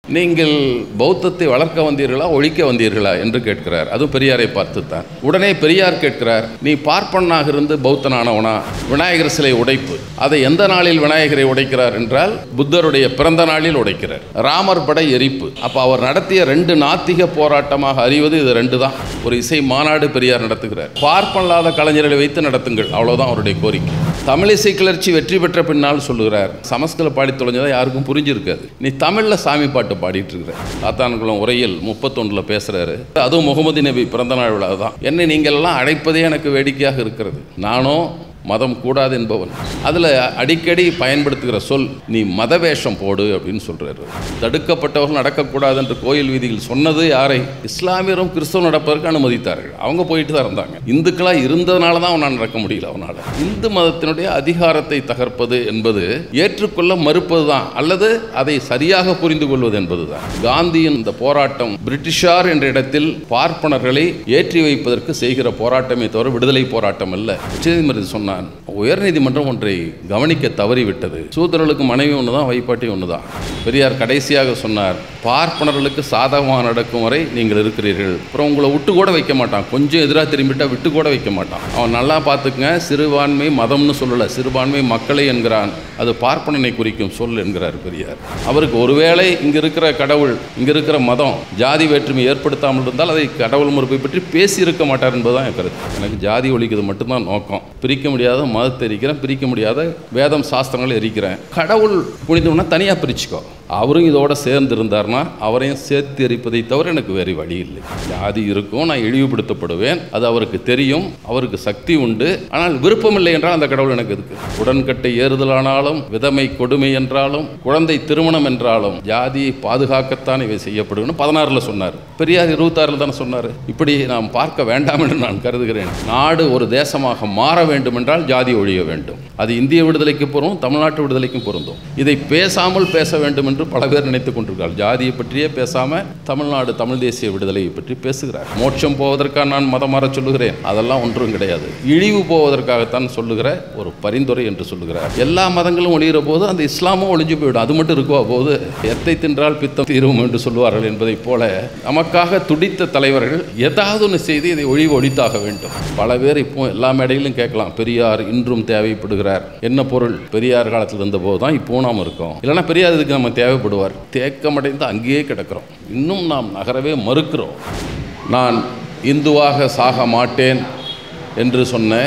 நீங்கள் பௌத்தத்தை வளர்க்க வந்தீர்களா ஒழிக்க வந்தீர்களா என்று கேட்கிறார் அதுவும் பெரியாரை பார்த்து தான் உடனே பெரியார் கேட்கிறார் நீ பார்ப்பனாக இருந்து பௌத்தனானவனா விநாயகர் சிலை உடைப்பு அதை எந்த நாளில் விநாயகரை உடைக்கிறார் என்றால் புத்தருடைய பிறந்த நாளில் உடைக்கிறார் ராமர் படை எரிப்பு அப்போ அவர் நடத்திய ரெண்டு நாத்திக போராட்டமாக அறிவது இது ரெண்டு தான் ஒரு இசை மாநாடு பெரியார் நடத்துகிறார் பார்ப்பல்லாத கலைஞர்களை வைத்து நடத்துங்கள் அவ்வளவுதான் அவருடைய கோரிக்கை தமிழிசை கிளர்ச்சி வெற்றி பெற்ற பின்னால் சொல்லுகிறார் சமஸ்கிருத பாடி தொலைஞ்சதா யாருக்கும் புரிஞ்சிருக்காது நீ தமிழில் சாமி பாட்டு பாடிட்டு இருக்கிற சாத்தான்குளம் உரையில் முப்பத்தொன்றில் பேசுகிறாரு அதுவும் முகமது நபி பிறந்தநாள் விழா தான் என்னை நீங்கள் எல்லாம் அழைப்பதே எனக்கு வேடிக்கையாக இருக்கிறது நானும் மதம் கூடாது என்பவன் அதில் அடிக்கடி பயன்படுத்துகிற சொல் நீ மத வேஷம் போடு அப்படின்னு சொல்கிறாரு தடுக்கப்பட்டவர்கள் நடக்கக்கூடாது என்று கோயில் வீதியில் சொன்னது யாரை இஸ்லாமியரும் கிறிஸ்தவம் நடப்பதற்கு அனுமதித்தார்கள் அவங்க போயிட்டு தான் இருந்தாங்க இந்துக்களாக இருந்ததுனால தான் அவனால் நடக்க முடியல அவனால் இந்து மதத்தினுடைய அதிகாரத்தை தகர்ப்பது என்பது ஏற்றுக்கொள்ள மறுப்பது தான் அல்லது அதை சரியாக புரிந்து கொள்வது என்பது தான் காந்தியின் இந்த போராட்டம் பிரிட்டிஷார் என்ற இடத்தில் பார்ப்பனர்களை ஏற்றி வைப்பதற்கு செய்கிற போராட்டமே தவிர விடுதலை போராட்டம் அல்ல உச்சநீதிமன்றம் சொன்னான் உயர்நீதிமன்றம் ஒன்றை கவனிக்க தவறிவிட்டது சூத்திரர்களுக்கு மனைவி ஒன்று தான் வைப்பாட்டி ஒன்று தான் பெரியார் கடைசியாக சொன்னார் பார்ப்பனர்களுக்கு சாதகமாக நடக்கும் வரை நீங்கள் இருக்கிறீர்கள் அப்புறம் உங்களை விட்டு கூட வைக்க மாட்டான் கொஞ்சம் எதிராக திரும்பிட்டா விட்டு கூட வைக்க மாட்டான் அவன் நல்லா பார்த்துக்குங்க சிறுபான்மை மதம்னு சொல்லலை சிறுபான்மை மக்களை என்கிறான் அது பார்ப்பனனை குறிக்கும் சொல் என்கிறார் பெரியார் அவருக்கு ஒருவேளை இங்கே இருக்கிற கடவுள் இங்கே இருக்கிற மதம் ஜாதி வேற்றுமை ஏற்படுத்தாமல் இருந்தால் அதை கடவுள் மறுப்பை பற்றி பேசி இருக்க மாட்டார் என்பதுதான் என் கருத்து எனக்கு ஜாதி ஒழிக்கிறது மட்டும்தான் நோக்கம் பிரிக்க முடியாத மதத்தை எரிக்கிறேன் பிரிக்க முடியாத வேதம் சாஸ்திரங்களை எரிக்கிறேன் கடவுள் புனிதம்னா தனியாக பிரிச்சுக்கோ அவரும் இதோட சேர்ந்து இருந்தார்னா அவரையும் சேர்த்து எரிப்பதை தவிர எனக்கு வேறு வழி இல்லை ஜாதி இருக்கும் நான் இழிவுபடுத்தப்படுவேன் அது அவருக்கு தெரியும் அவருக்கு சக்தி உண்டு ஆனால் விருப்பமில்லை என்றால் அந்த கடவுள் எனக்கு இருக்கு உடன்கட்டை ஏறுதலானாலும் விதமை கொடுமை என்றாலும் குழந்தை திருமணம் என்றாலும் ஜாதியை பாதுகாக்கத்தான் இவை செய்யப்படும்னு பதினாறுல சொன்னார் பெரியார் இருபத்தாறுல தானே சொன்னார் இப்படி நாம் பார்க்க வேண்டாம் என்று நான் கருதுகிறேன் நாடு ஒரு தேசமாக மாற வேண்டும் என்றால் ஜாதி ஒழிய வேண்டும் அது இந்திய விடுதலைக்கு பொருந்தும் தமிழ்நாட்டு விடுதலைக்கும் பொருந்தும் இதை பேசாமல் பேச வேண்டும் என்று பல பேர் நினைத்துக் கொண்டிருக்கிறார்கள் ஜாதியை பற்றியே பேசாம தமிழ்நாடு தமிழ் தேசிய விடுதலையை பற்றி பேசுகிறார் மோட்சம் போவதற்காக நான் மதம் மாற சொல்லுகிறேன் அதெல்லாம் ஒன்றும் கிடையாது இழிவு போவதற்காகத்தான் சொல்லுகிற ஒரு பரிந்துரை என்று சொல்லுகிறார் எல்லா மதங்களும் ஒழிகிற போது அந்த இஸ்லாமும் ஒழிஞ்சு போயிடும் அது மட்டும் இருக்குவா போது எத்தை தின்றால் பித்தம் தீரும் என்று சொல்லுவார்கள் என்பதைப் போல நமக்காக துடித்த தலைவர்கள் ஏதாவது ஒன்று செய்து இதை ஒழிவு ஒழித்தாக வேண்டும் பல பேர் இப்போ எல்லா மேடையிலும் கேட்கலாம் பெரியார் இன்றும் தேவைப்படுகிறார் என்ன பொருள் பெரியார் காலத்தில் இருந்தபோது தான் இப்போ நாம் இருக்கோம் இல்லைன்னா பெரியார் இதுக்கு நம்ம தேவைப்படுவார் தேக்கமடைந்து அங்கேயே கிடக்கிறோம் இன்னும் நாம் நகரவே மறுக்கிறோம் நான் இந்துவாக சாக மாட்டேன் என்று சொன்ன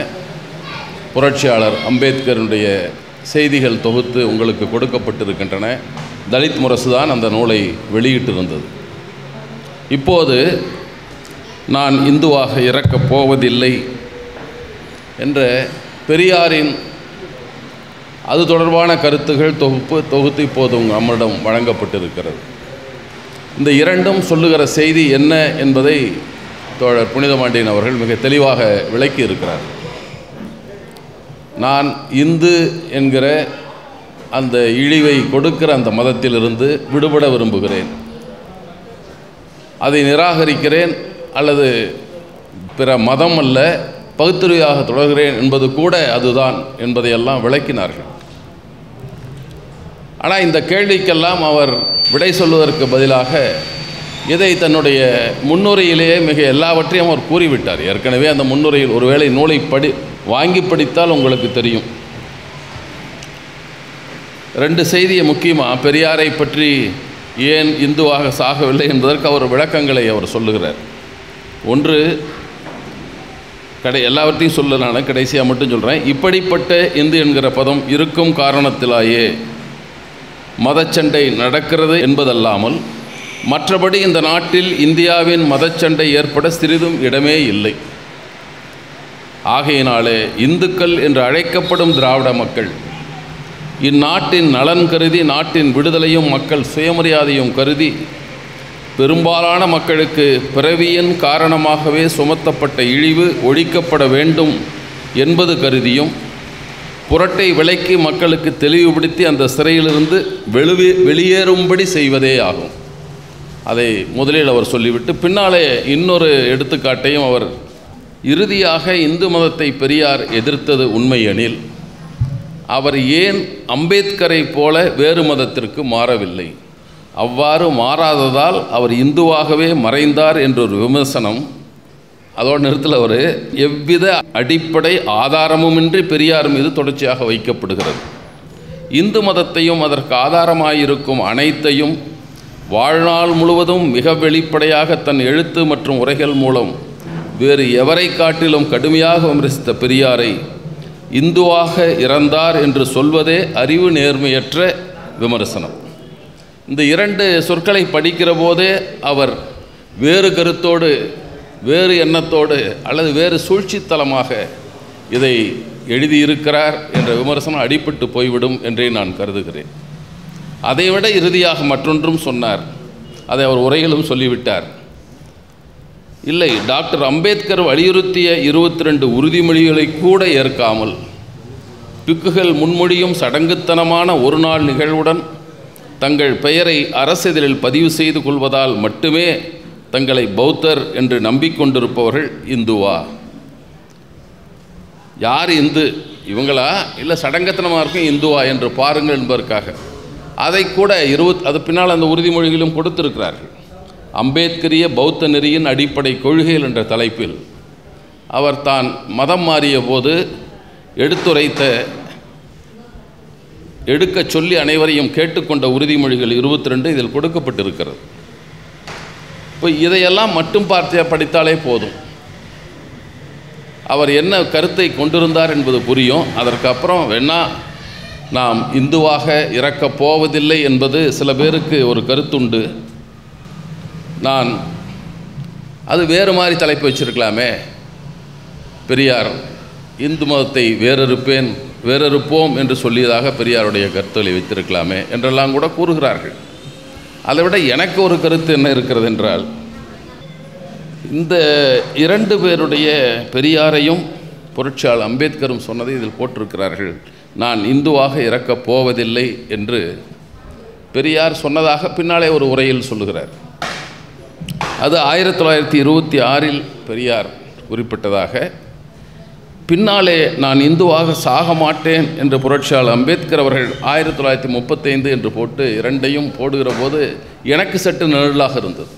புரட்சியாளர் அம்பேத்கருடைய செய்திகள் தொகுத்து உங்களுக்கு கொடுக்கப்பட்டிருக்கின்றன தலித் முரசு தான் அந்த நூலை வெளியிட்டிருந்தது இப்போது நான் இந்துவாக இறக்கப் போவதில்லை என்ற பெரியாரின் அது தொடர்பான கருத்துகள் தொகுப்பு தொகுத்து இப்போது உங்கள் நம்மிடம் வழங்கப்பட்டிருக்கிறது இந்த இரண்டும் சொல்லுகிற செய்தி என்ன என்பதை தோழர் புனிதமாண்டியன் அவர்கள் மிக தெளிவாக விளக்கி இருக்கிறார் நான் இந்து என்கிற அந்த இழிவை கொடுக்கிற அந்த மதத்திலிருந்து விடுபட விரும்புகிறேன் அதை நிராகரிக்கிறேன் அல்லது பிற மதம் அல்ல பகுத்தறிவாக தொடர்கிறேன் என்பது கூட அதுதான் என்பதையெல்லாம் விளக்கினார்கள் ஆனால் இந்த கேள்விக்கெல்லாம் அவர் விடை சொல்வதற்கு பதிலாக இதை தன்னுடைய முன்னுரையிலேயே மிக எல்லாவற்றையும் அவர் கூறிவிட்டார் ஏற்கனவே அந்த முன்னுரையில் ஒருவேளை நூலை படி வாங்கி படித்தால் உங்களுக்கு தெரியும் ரெண்டு செய்தியை முக்கியமாக பெரியாரை பற்றி ஏன் இந்துவாக சாகவில்லை என்பதற்கு அவர் விளக்கங்களை அவர் சொல்லுகிறார் ஒன்று கடை எல்லாவற்றையும் சொல்ல நான் கடைசியாக மட்டும் சொல்கிறேன் இப்படிப்பட்ட இந்து என்கிற பதம் இருக்கும் காரணத்திலாயே மதச்சண்டை நடக்கிறது என்பதல்லாமல் மற்றபடி இந்த நாட்டில் இந்தியாவின் மதச்சண்டை ஏற்பட சிறிதும் இடமே இல்லை ஆகையினாலே இந்துக்கள் என்று அழைக்கப்படும் திராவிட மக்கள் இந்நாட்டின் நலன் கருதி நாட்டின் விடுதலையும் மக்கள் சுயமரியாதையும் கருதி பெரும்பாலான மக்களுக்கு பிறவியின் காரணமாகவே சுமத்தப்பட்ட இழிவு ஒழிக்கப்பட வேண்டும் என்பது கருதியும் புரட்டை விலைக்கு மக்களுக்கு தெளிவுபடுத்தி அந்த சிறையிலிருந்து வெளியே வெளியேறும்படி செய்வதே ஆகும் அதை முதலில் அவர் சொல்லிவிட்டு பின்னாலே இன்னொரு எடுத்துக்காட்டையும் அவர் இறுதியாக இந்து மதத்தை பெரியார் எதிர்த்தது உண்மையெனில் அவர் ஏன் அம்பேத்கரை போல வேறு மதத்திற்கு மாறவில்லை அவ்வாறு மாறாததால் அவர் இந்துவாகவே மறைந்தார் என்ற ஒரு விமர்சனம் அதோட நிறுத்தல அவர் எவ்வித அடிப்படை ஆதாரமுமின்றி பெரியார் மீது தொடர்ச்சியாக வைக்கப்படுகிறது இந்து மதத்தையும் அதற்கு ஆதாரமாயிருக்கும் அனைத்தையும் வாழ்நாள் முழுவதும் மிக வெளிப்படையாக தன் எழுத்து மற்றும் உரைகள் மூலம் வேறு எவரை காட்டிலும் கடுமையாக விமர்சித்த பெரியாரை இந்துவாக இறந்தார் என்று சொல்வதே அறிவு நேர்மையற்ற விமர்சனம் இந்த இரண்டு சொற்களை படிக்கிற போதே அவர் வேறு கருத்தோடு வேறு எண்ணத்தோடு அல்லது வேறு சூழ்ச்சித்தலமாக இதை எழுதியிருக்கிறார் என்ற விமர்சனம் அடிபட்டு போய்விடும் என்றே நான் கருதுகிறேன் அதைவிட இறுதியாக மற்றொன்றும் சொன்னார் அதை அவர் உரையிலும் சொல்லிவிட்டார் இல்லை டாக்டர் அம்பேத்கர் வலியுறுத்திய இருபத்தி ரெண்டு உறுதிமொழிகளை கூட ஏற்காமல் பிக்குகள் முன்மொழியும் சடங்குத்தனமான ஒரு நாள் நிகழ்வுடன் தங்கள் பெயரை அரசிதழில் பதிவு செய்து கொள்வதால் மட்டுமே தங்களை பௌத்தர் என்று நம்பிக்கொண்டிருப்பவர்கள் இந்துவா யார் இந்து இவங்களா இல்லை சடங்கத்தனமாக இருக்கும் இந்துவா என்று பாருங்கள் என்பதற்காக அதை கூட இருபத் அது பின்னால் அந்த உறுதிமொழிகளும் கொடுத்திருக்கிறார்கள் அம்பேத்கரிய பௌத்த நெறியின் அடிப்படை கொள்கைகள் என்ற தலைப்பில் அவர் தான் மதம் மாறிய போது எடுத்துரைத்த எடுக்கச் சொல்லி அனைவரையும் கேட்டுக்கொண்ட உறுதிமொழிகள் இருபத்தி ரெண்டு இதில் கொடுக்கப்பட்டிருக்கிறது இப்போ இதையெல்லாம் மட்டும் பார்த்து படித்தாலே போதும் அவர் என்ன கருத்தை கொண்டிருந்தார் என்பது புரியும் அதற்கப்புறம் வேணா நாம் இந்துவாக இறக்கப் போவதில்லை என்பது சில பேருக்கு ஒரு கருத்துண்டு நான் அது வேறு மாதிரி தலைப்பு வச்சிருக்கலாமே பெரியார் இந்து மதத்தை வேறறுப்பேன் வேறறுப்போம் என்று சொல்லியதாக பெரியாருடைய கருத்துக்களை வைத்திருக்கலாமே என்றெல்லாம் கூட கூறுகிறார்கள் அதை விட எனக்கு ஒரு கருத்து என்ன இருக்கிறது என்றால் இந்த இரண்டு பேருடைய பெரியாரையும் புரட்சியாளர் அம்பேத்கரும் சொன்னதை இதில் போட்டிருக்கிறார்கள் நான் இந்துவாக இறக்கப் போவதில்லை என்று பெரியார் சொன்னதாக பின்னாலே ஒரு உரையில் சொல்லுகிறார் அது ஆயிரத்தி தொள்ளாயிரத்தி இருபத்தி ஆறில் பெரியார் குறிப்பிட்டதாக பின்னாலே நான் இந்துவாக சாக மாட்டேன் என்று புரட்சியாளர் அம்பேத்கர் அவர்கள் ஆயிரத்தி தொள்ளாயிரத்தி முப்பத்தைந்து என்று போட்டு இரண்டையும் போடுகிற போது எனக்கு சற்று நிழலாக இருந்தது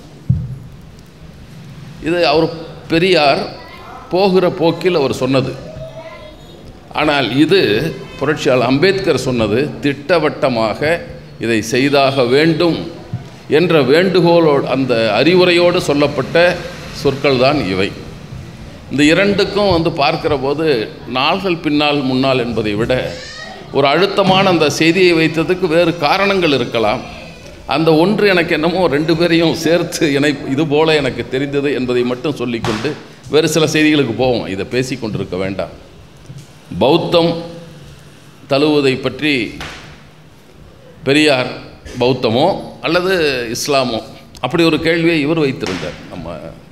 இது அவர் பெரியார் போகிற போக்கில் அவர் சொன்னது ஆனால் இது புரட்சியாளர் அம்பேத்கர் சொன்னது திட்டவட்டமாக இதை செய்தாக வேண்டும் என்ற வேண்டுகோளோடு அந்த அறிவுரையோடு சொல்லப்பட்ட சொற்கள் தான் இவை இந்த இரண்டுக்கும் வந்து பார்க்கிற போது நாள்கள் பின்னால் முன்னால் என்பதை விட ஒரு அழுத்தமான அந்த செய்தியை வைத்ததுக்கு வேறு காரணங்கள் இருக்கலாம் அந்த ஒன்று எனக்கு என்னமோ ரெண்டு பேரையும் சேர்த்து இணை இது போல எனக்கு தெரிந்தது என்பதை மட்டும் சொல்லிக்கொண்டு வேறு சில செய்திகளுக்கு போவோம் இதை பேசி கொண்டிருக்க வேண்டாம் பௌத்தம் தழுவுவதை பற்றி பெரியார் பௌத்தமோ அல்லது இஸ்லாமோ அப்படி ஒரு கேள்வியை இவர் வைத்திருந்தார் நம்ம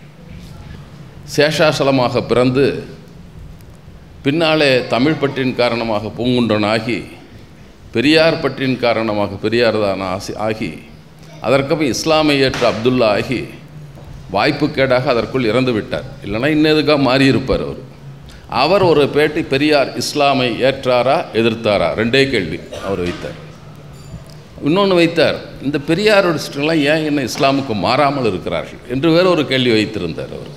சேஷாசலமாக பிறந்து பின்னாலே தமிழ் பற்றின் காரணமாக பூங்குன்றனாகி பெரியார் பற்றின் காரணமாக பெரியார் தான் ஆசி ஆகி அதற்கப்புறம் இஸ்லாமை ஏற்ற அப்துல்லா ஆகி வாய்ப்புக்கேடாக அதற்குள் இறந்து விட்டார் இல்லைன்னா இன்னதுக்காக மாறியிருப்பார் அவர் அவர் ஒரு பேட்டி பெரியார் இஸ்லாமை ஏற்றாரா எதிர்த்தாரா ரெண்டே கேள்வி அவர் வைத்தார் இன்னொன்று வைத்தார் இந்த பெரியாரோடிஸ்டெல்லாம் ஏன் இன்னும் இஸ்லாமுக்கு மாறாமல் இருக்கிறார்கள் என்று வேற ஒரு கேள்வி வைத்திருந்தார் அவர்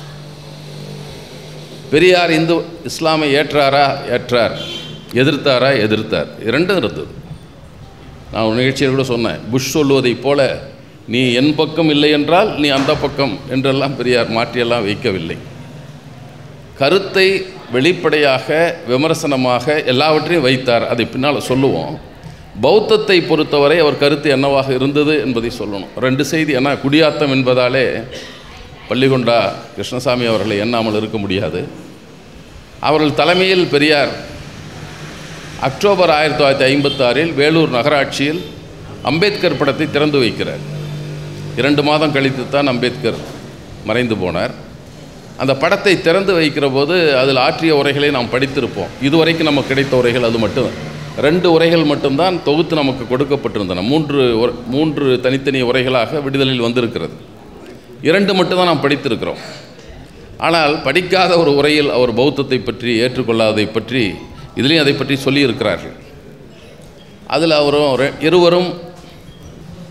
பெரியார் இந்து இஸ்லாமை ஏற்றாரா ஏற்றார் எதிர்த்தாரா எதிர்த்தார் இரண்டும் இருந்தது நான் ஒரு நிகழ்ச்சியில் கூட சொன்னேன் புஷ் சொல்லுவதைப் போல நீ என் பக்கம் இல்லை என்றால் நீ அந்த பக்கம் என்றெல்லாம் பெரியார் மாற்றியெல்லாம் வைக்கவில்லை கருத்தை வெளிப்படையாக விமர்சனமாக எல்லாவற்றையும் வைத்தார் அதை பின்னால் சொல்லுவோம் பௌத்தத்தை பொறுத்தவரை அவர் கருத்து என்னவாக இருந்தது என்பதை சொல்லணும் ரெண்டு செய்தி ஏன்னா குடியாத்தம் என்பதாலே பள்ளிகொண்டா கிருஷ்ணசாமி அவர்களை எண்ணாமல் இருக்க முடியாது அவர்கள் தலைமையில் பெரியார் அக்டோபர் ஆயிரத்தி தொள்ளாயிரத்தி ஐம்பத்தாறில் வேலூர் நகராட்சியில் அம்பேத்கர் படத்தை திறந்து வைக்கிறார் இரண்டு மாதம் கழித்து தான் அம்பேத்கர் மறைந்து போனார் அந்த படத்தை திறந்து வைக்கிற போது அதில் ஆற்றிய உரைகளை நாம் படித்திருப்போம் இதுவரைக்கும் நமக்கு கிடைத்த உரைகள் அது மட்டும் ரெண்டு உரைகள் மட்டும்தான் தொகுத்து நமக்கு கொடுக்கப்பட்டிருந்தன மூன்று உர- மூன்று தனித்தனி உரைகளாக விடுதலையில் வந்திருக்கிறது இரண்டு மட்டும்தான் நாம் படித்திருக்கிறோம் ஆனால் படிக்காத ஒரு உரையில் அவர் பௌத்தத்தை பற்றி ஏற்றுக்கொள்ளாததை பற்றி இதுலேயும் அதை பற்றி சொல்லியிருக்கிறார்கள் அதில் அவரும் ரெ- இருவரும்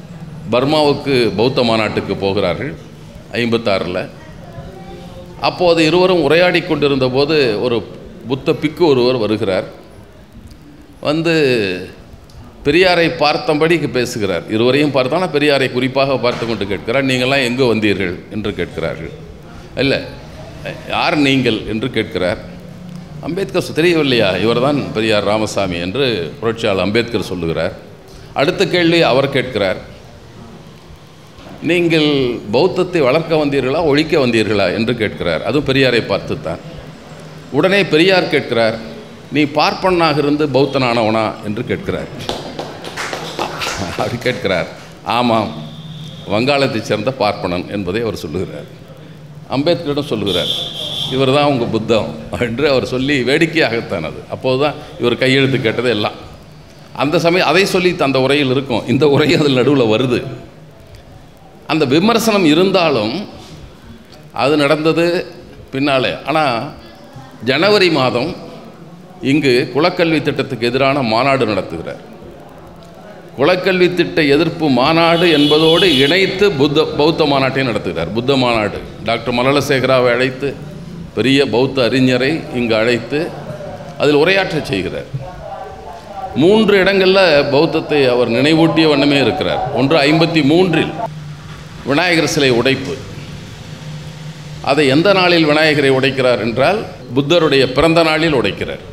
பர்மாவுக்கு பௌத்த மாநாட்டுக்கு போகிறார்கள் ஐம்பத்தாறில் அப்போது இருவரும் உரையாடி கொண்டிருந்த போது ஒரு புத்த பிக்கு ஒருவர் வருகிறார் வந்து பெரியாரை பார்த்தபடி பேசுகிறார் இருவரையும் பார்த்தானா பெரியாரை குறிப்பாக பார்த்து கொண்டு கேட்கிறார் நீங்கள்லாம் எங்கே வந்தீர்கள் என்று கேட்கிறார்கள் இல்லை யார் நீங்கள் என்று கேட்கிறார் அம்பேத்கர் தெரியவில்லையா இவர்தான் பெரியார் ராமசாமி என்று புரட்சியாளர் அம்பேத்கர் சொல்லுகிறார் அடுத்த கேள்வி அவர் கேட்கிறார் நீங்கள் பௌத்தத்தை வளர்க்க வந்தீர்களா ஒழிக்க வந்தீர்களா என்று கேட்கிறார் அதுவும் பெரியாரை பார்த்துத்தான் உடனே பெரியார் கேட்கிறார் நீ பார்ப்பனாக இருந்து பௌத்தனானவனா என்று கேட்கிறார் அப்படி கேட்கிறார் ஆமாம் வங்காளத்தைச் சேர்ந்த பார்ப்பனன் என்பதை அவர் சொல்லுகிறார் அம்பேத்கரிடம் சொல்லுகிறார் இவர் தான் உங்கள் புத்தம் என்று அவர் சொல்லி வேடிக்கையாகத்தான் அது அப்போது தான் இவர் கையெழுத்து கேட்டது எல்லாம் அந்த சமயம் அதை சொல்லி அந்த உரையில் இருக்கும் இந்த உரை அதில் நடுவில் வருது அந்த விமர்சனம் இருந்தாலும் அது நடந்தது பின்னாலே ஆனால் ஜனவரி மாதம் இங்கு குலக்கல்வி திட்டத்துக்கு எதிரான மாநாடு நடத்துகிறார் குலக்கல்வி திட்ட எதிர்ப்பு மாநாடு என்பதோடு இணைத்து புத்த பௌத்த மாநாட்டையும் நடத்துகிறார் புத்த மாநாடு டாக்டர் மலலசேகராவை அழைத்து பெரிய பௌத்த அறிஞரை இங்கு அழைத்து அதில் உரையாற்றச் செய்கிறார் மூன்று இடங்களில் பௌத்தத்தை அவர் நினைவூட்டிய வண்ணமே இருக்கிறார் ஒன்று ஐம்பத்தி மூன்றில் விநாயகர் சிலை உடைப்பு அதை எந்த நாளில் விநாயகரை உடைக்கிறார் என்றால் புத்தருடைய பிறந்த நாளில் உடைக்கிறார்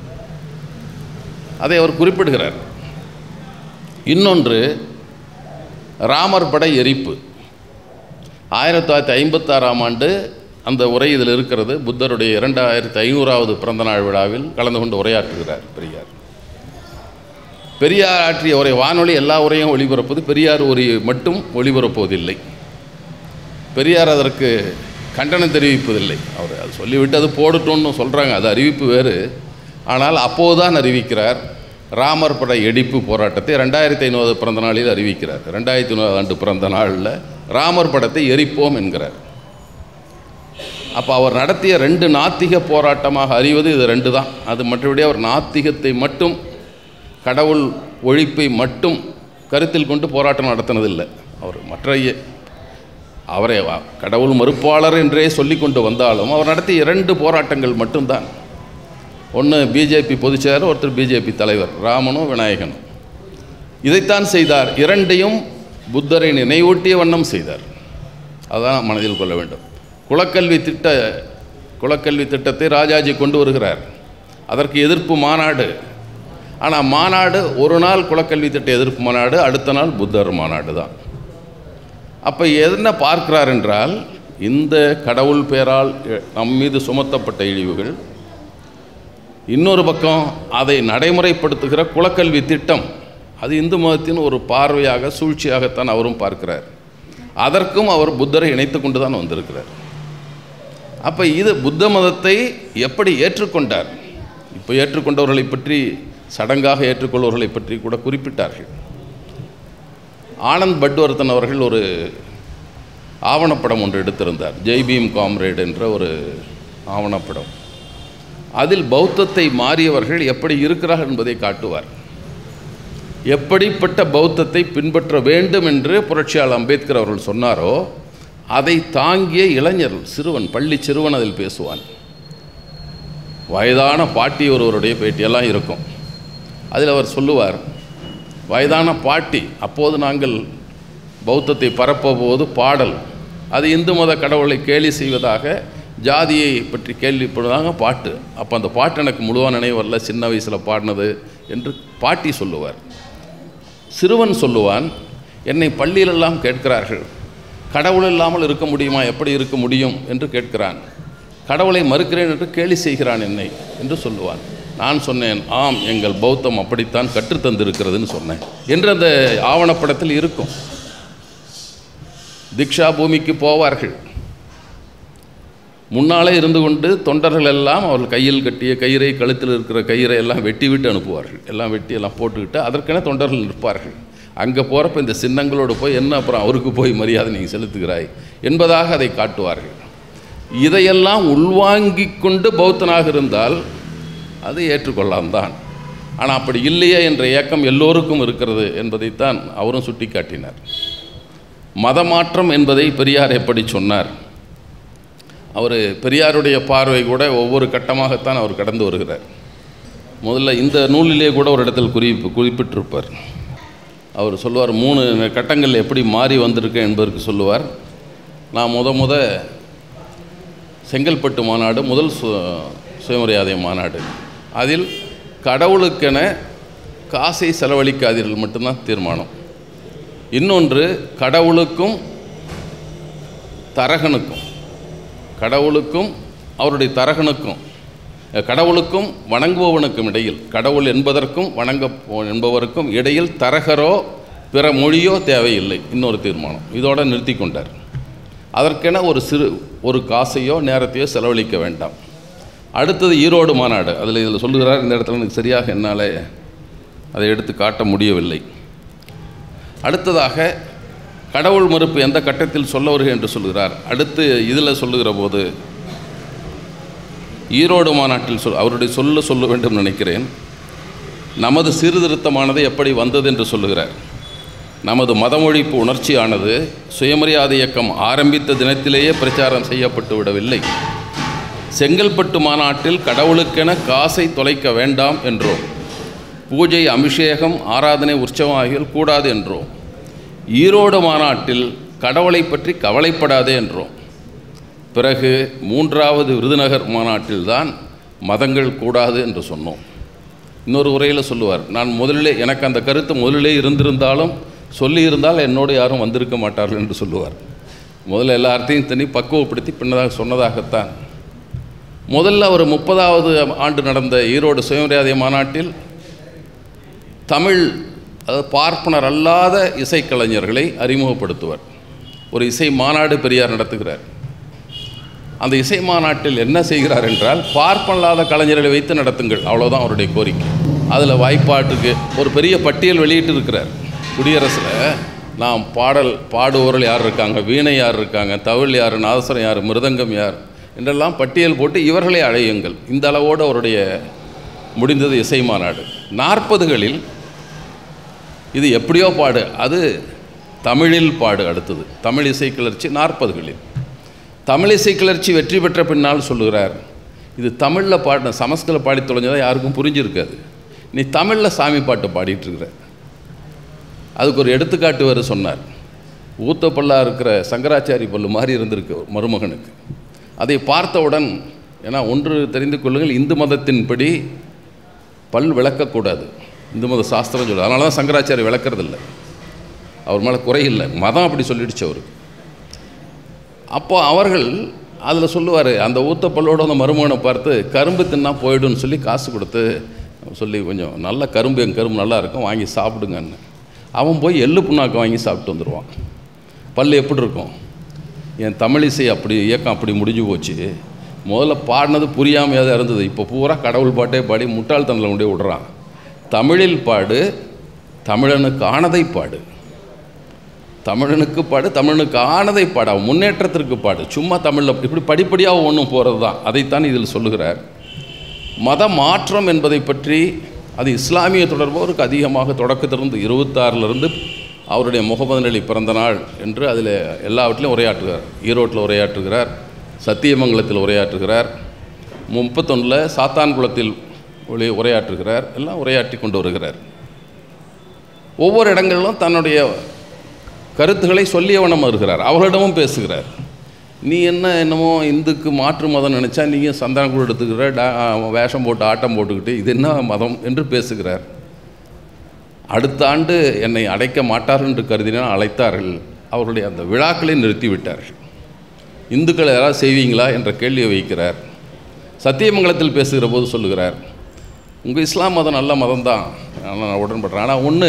அதை அவர் குறிப்பிடுகிறார் இன்னொன்று ராமர் படை எரிப்பு ஆயிரத்தி தொள்ளாயிரத்தி ஐம்பத்தாறாம் ஆண்டு அந்த உரை இதில் இருக்கிறது புத்தருடைய இரண்டாயிரத்தி ஐநூறாவது பிறந்தநாள் விழாவில் கலந்து கொண்டு உரையாற்றுகிறார் பெரியார் பெரியார் ஆற்றிய உரை வானொலி எல்லா உரையும் ஒளிபரப்புது பெரியார் உரை மட்டும் ஒளிபரப்புவதில்லை பெரியார் அதற்கு கண்டனம் தெரிவிப்பதில்லை அவர் அது சொல்லிவிட்டு அது போடட்டும்னு சொல்கிறாங்க அது அறிவிப்பு வேறு ஆனால் அப்போதுதான் அறிவிக்கிறார் ராமர் படை எடிப்பு போராட்டத்தை ரெண்டாயிரத்தி ஐநூறு பிறந்த நாளில் அறிவிக்கிறார் ரெண்டாயிரத்தி ஐநூறு ஆண்டு பிறந்த நாளில் ராமர் படத்தை எரிப்போம் என்கிறார் அப்போ அவர் நடத்திய ரெண்டு நாத்திக போராட்டமாக அறிவது இது ரெண்டு தான் அது மற்றபடி அவர் நாத்திகத்தை மட்டும் கடவுள் ஒழிப்பை மட்டும் கருத்தில் கொண்டு போராட்டம் நடத்தினதில்லை அவர் மற்ற அவரை கடவுள் மறுப்பாளர் என்றே சொல்லி கொண்டு வந்தாலும் அவர் நடத்திய இரண்டு போராட்டங்கள் மட்டும்தான் ஒன்று பிஜேபி பொதுச்செயலர் ஒருத்தர் பிஜேபி தலைவர் ராமனும் விநாயகனும் இதைத்தான் செய்தார் இரண்டையும் புத்தரை நினைவூட்டிய வண்ணம் செய்தார் அதான் மனதில் கொள்ள வேண்டும் குலக்கல்வி திட்ட குலக்கல்வி திட்டத்தை ராஜாஜி கொண்டு வருகிறார் அதற்கு எதிர்ப்பு மாநாடு ஆனால் மாநாடு ஒரு நாள் குலக்கல்வி திட்ட எதிர்ப்பு மாநாடு அடுத்த நாள் புத்தர் மாநாடு தான் அப்போ என்ன பார்க்கிறார் என்றால் இந்த கடவுள் பேரால் நம் மீது சுமத்தப்பட்ட இழிவுகள் இன்னொரு பக்கம் அதை நடைமுறைப்படுத்துகிற குலக்கல்வி திட்டம் அது இந்து மதத்தின் ஒரு பார்வையாக சூழ்ச்சியாகத்தான் அவரும் பார்க்கிறார் அதற்கும் அவர் புத்தரை இணைத்து கொண்டு தான் வந்திருக்கிறார் அப்போ இது புத்த மதத்தை எப்படி ஏற்றுக்கொண்டார் இப்போ ஏற்றுக்கொண்டவர்களை பற்றி சடங்காக ஏற்றுக்கொள்வர்களை பற்றி கூட குறிப்பிட்டார்கள் ஆனந்த் பட்வர்தன் அவர்கள் ஒரு ஆவணப்படம் ஒன்று எடுத்திருந்தார் ஜெய்பீம் காம்ரேட் என்ற ஒரு ஆவணப்படம் அதில் பௌத்தத்தை மாறியவர்கள் எப்படி இருக்கிறார்கள் என்பதை காட்டுவார் எப்படிப்பட்ட பௌத்தத்தை பின்பற்ற வேண்டும் என்று புரட்சியாளர் அம்பேத்கர் அவர்கள் சொன்னாரோ அதை தாங்கிய இளைஞர் சிறுவன் பள்ளி சிறுவன் அதில் பேசுவான் வயதான பாட்டி ஒருவருடைய பேட்டியெல்லாம் இருக்கும் அதில் அவர் சொல்லுவார் வயதான பாட்டி அப்போது நாங்கள் பௌத்தத்தை பரப்பபோது பாடல் அது இந்து மத கடவுளை கேலி செய்வதாக ஜாதியை பற்றி கேள்விப்படுவதாக பாட்டு அப்போ அந்த பாட்டு எனக்கு முழுவாக நினைவு வரல சின்ன வயசில் பாடினது என்று பாட்டி சொல்லுவார் சிறுவன் சொல்லுவான் என்னை பள்ளியிலெல்லாம் கேட்கிறார்கள் கடவுள் இல்லாமல் இருக்க முடியுமா எப்படி இருக்க முடியும் என்று கேட்கிறான் கடவுளை மறுக்கிறேன் என்று கேலி செய்கிறான் என்னை என்று சொல்லுவான் நான் சொன்னேன் ஆம் எங்கள் பௌத்தம் அப்படித்தான் கற்றுத்தந்திருக்கிறதுன்னு சொன்னேன் என்று அந்த ஆவணப்படத்தில் இருக்கும் திக்ஷா பூமிக்கு போவார்கள் முன்னாலே இருந்து கொண்டு தொண்டர்கள் எல்லாம் அவர்கள் கையில் கட்டிய கயிறை கழுத்தில் இருக்கிற கயிறை எல்லாம் வெட்டி விட்டு அனுப்புவார்கள் எல்லாம் வெட்டி எல்லாம் போட்டுக்கிட்டு அதற்கென தொண்டர்கள் நிற்பார்கள் அங்கே போகிறப்ப இந்த சின்னங்களோடு போய் என்ன அப்புறம் அவருக்கு போய் மரியாதை நீங்கள் செலுத்துகிறாய் என்பதாக அதை காட்டுவார்கள் இதையெல்லாம் உள்வாங்கிக் கொண்டு பௌத்தனாக இருந்தால் அது ஏற்றுக்கொள்ளலாம் தான் ஆனால் அப்படி இல்லையே என்ற இயக்கம் எல்லோருக்கும் இருக்கிறது என்பதைத்தான் அவரும் சுட்டி காட்டினார் மதமாற்றம் என்பதை பெரியார் எப்படி சொன்னார் அவர் பெரியாருடைய பார்வை கூட ஒவ்வொரு கட்டமாகத்தான் அவர் கடந்து வருகிறார் முதல்ல இந்த நூலிலே கூட ஒரு இடத்தில் குறிப்பு குறிப்பிட்டிருப்பார் அவர் சொல்லுவார் மூணு கட்டங்கள் எப்படி மாறி வந்திருக்கேன் என்பதற்கு சொல்லுவார் நான் முத முத செங்கல்பட்டு மாநாடு முதல் சு சுயமரியாதை மாநாடு அதில் கடவுளுக்கென காசை செலவழிக்காதீர்கள் மட்டும்தான் தீர்மானம் இன்னொன்று கடவுளுக்கும் தரகனுக்கும் கடவுளுக்கும் அவருடைய தரகனுக்கும் அஹ், கடவுளுக்கும் வணங்குபவனுக்கும் இடையில் கடவுள் என்பதற்கும் வணங்க என்பவருக்கும் இடையில் தரகரோ பிற மொழியோ தேவையில்லை இன்னொரு தீர்மானம் இதோட நிறுத்தி கொண்டார் அதற்கென ஒரு சிறு ஒரு காசையோ நேரத்தையோ செலவழிக்க வேண்டாம் அடுத்தது ஈரோடு மாநாடு அதில் இதில் சொல்லுகிறார் இந்த இடத்துல எனக்கு சரியாக என்னால் அதை எடுத்து காட்ட முடியவில்லை அடுத்ததாக கடவுள் மறுப்பு எந்த கட்டத்தில் சொல்ல வருக என்று சொல்கிறார் அடுத்து இதில் சொல்லுகிற போது ஈரோடு மாநாட்டில் சொல் அவருடைய சொல்ல சொல்ல வேண்டும் நினைக்கிறேன் நமது சீர்திருத்தமானது எப்படி வந்தது என்று சொல்லுகிறார் நமது மதமொழிப்பு உணர்ச்சியானது சுயமரியாதை இயக்கம் ஆரம்பித்த தினத்திலேயே பிரச்சாரம் செய்யப்பட்டு விடவில்லை செங்கல்பட்டு மாநாட்டில் கடவுளுக்கென காசை தொலைக்க வேண்டாம் என்றோம் பூஜை அபிஷேகம் ஆராதனை உற்சவம் ஆகியோர் கூடாது என்றோம் ஈரோடு மாநாட்டில் கடவுளை பற்றி கவலைப்படாதே என்றோம் பிறகு மூன்றாவது விருதுநகர் மாநாட்டில்தான் மதங்கள் கூடாது என்று சொன்னோம் இன்னொரு உரையில் சொல்லுவார் நான் முதலிலே எனக்கு அந்த கருத்து முதலிலே இருந்திருந்தாலும் சொல்லியிருந்தால் என்னோடு யாரும் வந்திருக்க மாட்டார்கள் என்று சொல்லுவார் முதல்ல எல்லார்த்தையும் தனி பக்குவப்படுத்தி பின்னதாக சொன்னதாகத்தான் முதல்ல ஒரு முப்பதாவது ஆண்டு நடந்த ஈரோடு சுயமரியாதை மாநாட்டில் தமிழ் அதாவது பார்ப்பனர் அல்லாத இசைக்கலைஞர்களை அறிமுகப்படுத்துவார் ஒரு இசை மாநாடு பெரியார் நடத்துகிறார் அந்த இசை மாநாட்டில் என்ன செய்கிறார் என்றால் பார்ப்பனல்லாத கலைஞர்களை வைத்து நடத்துங்கள் அவ்வளோதான் அவருடைய கோரிக்கை அதில் வாய்ப்பாட்டுக்கு ஒரு பெரிய பட்டியல் வெளியிட்டு இருக்கிறார் குடியரசில் நாம் பாடல் பாடுவோர்கள் யார் இருக்காங்க வீணை யார் இருக்காங்க தவிழ் யார் நாதஸ்வரம் யார் மிருதங்கம் யார் என்றெல்லாம் பட்டியல் போட்டு இவர்களை அழையுங்கள் இந்த அளவோடு அவருடைய முடிந்தது இசை மாநாடு நாற்பதுகளில் இது எப்படியோ பாடு அது தமிழில் பாடு அடுத்தது தமிழ் இசை கிளர்ச்சி நாற்பதுகளில் தமிழ் இசை கிளர்ச்சி வெற்றி பெற்ற பின்னால் சொல்லுகிறார் இது தமிழில் பாடின சமஸ்கிருத பாடி தொலைஞ்சதா யாருக்கும் புரிஞ்சிருக்காது நீ தமிழில் சாமி பாட்டு பாடிட்டு இருக்கிற அதுக்கு ஒரு எடுத்துக்காட்டு வேறு சொன்னார் ஊத்த பல்லா இருக்கிற சங்கராச்சாரி பல்லு மாதிரி இருந்திருக்கு மருமகனுக்கு அதை பார்த்தவுடன் ஏன்னா ஒன்று தெரிந்து கொள்ளுங்கள் இந்து மதத்தின்படி பல் விளக்கக்கூடாது இந்து மத சாஸ்திரம் சொல்லுது அதனால தான் சங்கராச்சாரி விளக்கறதில்ல அவர் மேலே குறையில்லை மதம் அப்படி சொல்லிடுச்சு அவருக்கு அப்போ அவர்கள் அதில் சொல்லுவார் அந்த ஊத்த பல்லோட அந்த மருமகனை பார்த்து கரும்பு தின்னா போயிடும்னு சொல்லி காசு கொடுத்து சொல்லி கொஞ்சம் நல்ல கரும்பு என் கரும்பு நல்லா இருக்கும் வாங்கி சாப்பிடுங்கன்னு அவன் போய் எள்ளு புண்ணாக்கு வாங்கி சாப்பிட்டு வந்துடுவான் பல் எப்படி இருக்கும் என் தமிழிசை அப்படி இயக்கம் அப்படி முடிஞ்சு போச்சு முதல்ல பாடினது புரியாமையாக தான் இருந்தது இப்போ பூரா கடவுள் பாட்டே பாடி முட்டாள்தனில் கொண்டே விடுறான் தமிழில் பாடு தமிழனுக்கு ஆனதை பாடு தமிழனுக்கு பாடு தமிழனுக்கு ஆனதை பாடு அவன் முன்னேற்றத்திற்கு பாடு சும்மா தமிழில் இப்படி படிப்படியாக ஒன்றும் போகிறது தான் அதைத்தான் இதில் சொல்லுகிறார் மத மாற்றம் என்பதை பற்றி அது இஸ்லாமிய தொடர்பவருக்கு அதிகமாக தொடக்கத்திலிருந்து இருபத்தாறிலிருந்து அவருடைய முகமது அலி பிறந்த நாள் என்று அதில் எல்லாவற்றிலும் உரையாற்றுகிறார் ஈரோட்டில் உரையாற்றுகிறார் சத்தியமங்கலத்தில் உரையாற்றுகிறார் முப்பத்தொன்னில் சாத்தான்குளத்தில் ஒளி உரையாற்றுகிறார் எல்லாம் உரையாற்றி கொண்டு வருகிறார் ஒவ்வொரு இடங்களிலும் தன்னுடைய கருத்துக்களை சொல்லியவனம் வருகிறார் அவர்களிடமும் பேசுகிறார் நீ என்ன என்னமோ இந்துக்கு மாற்று மதம் நினச்சா நீங்கள் சந்தானக்குழு எடுத்துக்கிற டா வேஷம் போட்டு ஆட்டம் போட்டுக்கிட்டு இது என்ன மதம் என்று பேசுகிறார் அடுத்த ஆண்டு என்னை அடைக்க மாட்டார்கள் என்று கருதினால் அழைத்தார்கள் அவருடைய அந்த விழாக்களை நிறுத்திவிட்டார்கள் இந்துக்கள் யாராவது செய்வீங்களா என்ற கேள்வியை வைக்கிறார் சத்தியமங்கலத்தில் பேசுகிற போது சொல்லுகிறார் உங்கள் இஸ்லாம் மதம் நல்ல மதம் தான் நான் உடன்படுறேன் ஆனால் ஒன்று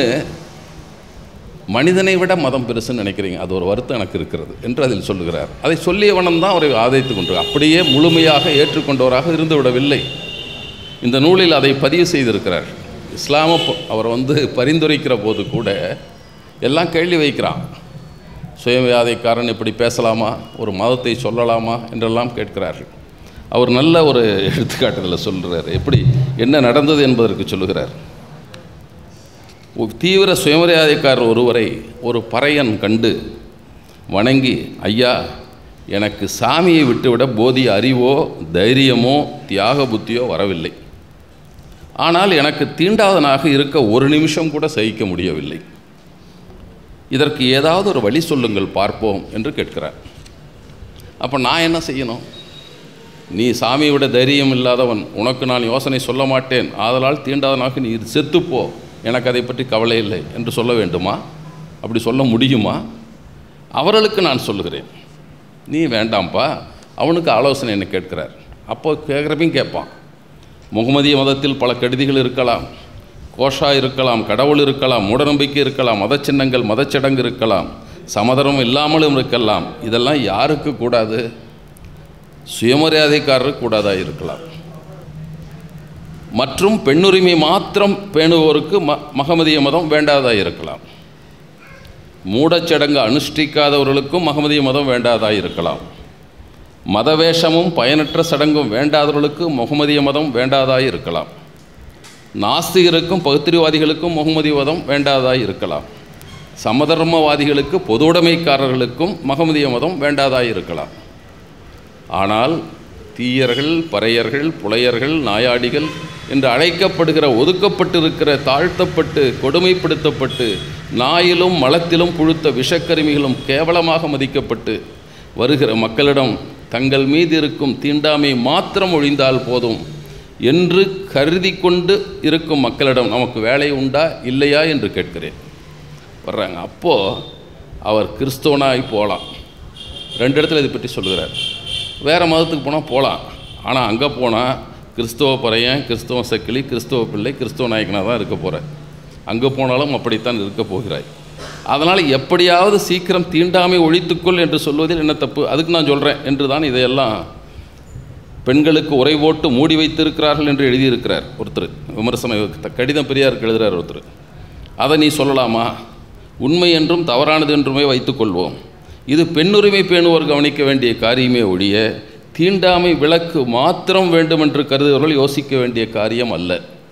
மனிதனை விட மதம் பெருசுன்னு நினைக்கிறீங்க அது ஒரு வருத்தம் எனக்கு இருக்கிறது என்று அதில் சொல்லுகிறார் அதை சொல்லியவனம் தான் அவரை ஆதரித்து கொண்டு அப்படியே முழுமையாக ஏற்றுக்கொண்டவராக இருந்து விடவில்லை இந்த நூலில் அதை பதிவு செய்திருக்கிறார் இஸ்லாம ப- அவர் வந்து பரிந்துரைக்கிற போது கூட எல்லாம் கேள்வி வைக்கிறான் சுயமரியாதைக்காரன் இப்படி பேசலாமா ஒரு மதத்தை சொல்லலாமா என்றெல்லாம் கேட்கிறார்கள் அவர் நல்ல ஒரு எடுத்துக்காட்டுதலை சொல்கிறார் எப்படி என்ன நடந்தது என்பதற்கு சொல்லுகிறார் ஒரு தீவிர சுயமரியாதைக்காரர் ஒருவரை ஒரு பறையன் கண்டு வணங்கி ஐயா எனக்கு சாமியை விட்டுவிட போதிய அறிவோ தைரியமோ தியாக புத்தியோ வரவில்லை ஆனால் எனக்கு தீண்டாதனாக இருக்க ஒரு நிமிஷம் கூட சகிக்க முடியவில்லை இதற்கு ஏதாவது ஒரு வழி சொல்லுங்கள் பார்ப்போம் என்று கேட்கிறார் அப்போ நான் என்ன செய்யணும் நீ சாமியை விட தைரியம் இல்லாதவன் உனக்கு நான் யோசனை சொல்ல மாட்டேன் ஆதலால் தீண்டாதனாக நீ செத்துப்போ எனக்கு அதை பற்றி கவலை இல்லை என்று சொல்ல வேண்டுமா அப்படி சொல்ல முடியுமா அவர்களுக்கு நான் சொல்லுகிறேன் நீ வேண்டாம்ப்பா அவனுக்கு ஆலோசனை என்ன கேட்கிறார் அப்போ கேட்குறப்பையும் கேட்பான் முகமதிய மதத்தில் பல கெடுதிகள் இருக்கலாம் கோஷா இருக்கலாம் கடவுள் இருக்கலாம் மூடநம்பிக்கை இருக்கலாம் மதச்சின்னங்கள் மதச்சடங்கு இருக்கலாம் சமதரம் இல்லாமலும் இருக்கலாம் இதெல்லாம் யாருக்கு கூடாது சுயமரியாதைக்காரருக்கு கூடாதா இருக்கலாம் மற்றும் பெண்ணுரிமை மாத்திரம் பேணுவோருக்கு ம மகமதிய மதம் வேண்டாதா இருக்கலாம் மூடச்சடங்கு அனுஷ்டிக்காதவர்களுக்கும் மகமதிய மதம் வேண்டாதா இருக்கலாம் மதவேஷமும் பயனற்ற சடங்கும் வேண்டாதவர்களுக்கு முகமதிய மதம் வேண்டாதா இருக்கலாம் நாஸ்திகருக்கும் பகுத்திரிவாதிகளுக்கும் முகமதிய மதம் வேண்டாதா இருக்கலாம் சமதர்மவாதிகளுக்கு பொதுவுடைமைக்காரர்களுக்கும் மகமதிய மதம் வேண்டாதா இருக்கலாம் ஆனால் தீயர்கள் பறையர்கள் புலையர்கள் நாயாடிகள் என்று அழைக்கப்படுகிற ஒதுக்கப்பட்டிருக்கிற தாழ்த்தப்பட்டு கொடுமைப்படுத்தப்பட்டு நாயிலும் மலத்திலும் புழுத்த விஷக்கருமிகளும் கேவலமாக மதிக்கப்பட்டு வருகிற மக்களிடம் தங்கள் மீது இருக்கும் தீண்டாமை மாத்திரம் ஒழிந்தால் போதும் என்று கருதி கொண்டு இருக்கும் மக்களிடம் நமக்கு வேலை உண்டா இல்லையா என்று கேட்கிறேன் வர்றாங்க அப்போது அவர் கிறிஸ்தவனாய் போகலாம் ரெண்டு இடத்துல இதை பற்றி சொல்லுகிறார் வேறு மதத்துக்கு போனால் போகலாம் ஆனால் அங்கே போனால் கிறிஸ்தவ பறையன் கிறிஸ்தவ சக்கிலி கிறிஸ்தவ பிள்ளை கிறிஸ்தவ நாயக்கனாக தான் இருக்க போகிறேன் அங்கே போனாலும் அப்படித்தான் இருக்க போகிறாய் அதனால் எப்படியாவது சீக்கிரம் தீண்டாமை ஒழித்துக்கொள் என்று சொல்வதில் என்ன தப்பு அதுக்கு நான் சொல்கிறேன் என்று தான் இதையெல்லாம் பெண்களுக்கு உரை போட்டு மூடி வைத்திருக்கிறார்கள் என்று எழுதியிருக்கிறார் ஒருத்தர் விமர்சன கடிதம் பெரியாருக்கு எழுதுகிறார் ஒருத்தர் அதை நீ சொல்லலாமா உண்மை என்றும் தவறானது என்றுமே வைத்துக்கொள்வோம் இது பெண்ணுரிமை பேணுவோர் கவனிக்க வேண்டிய காரியமே ஒழிய தீண்டாமை விளக்கு மாத்திரம் வேண்டும் என்று கருதுகிறவர்கள் யோசிக்க வேண்டிய காரியம் அல்ல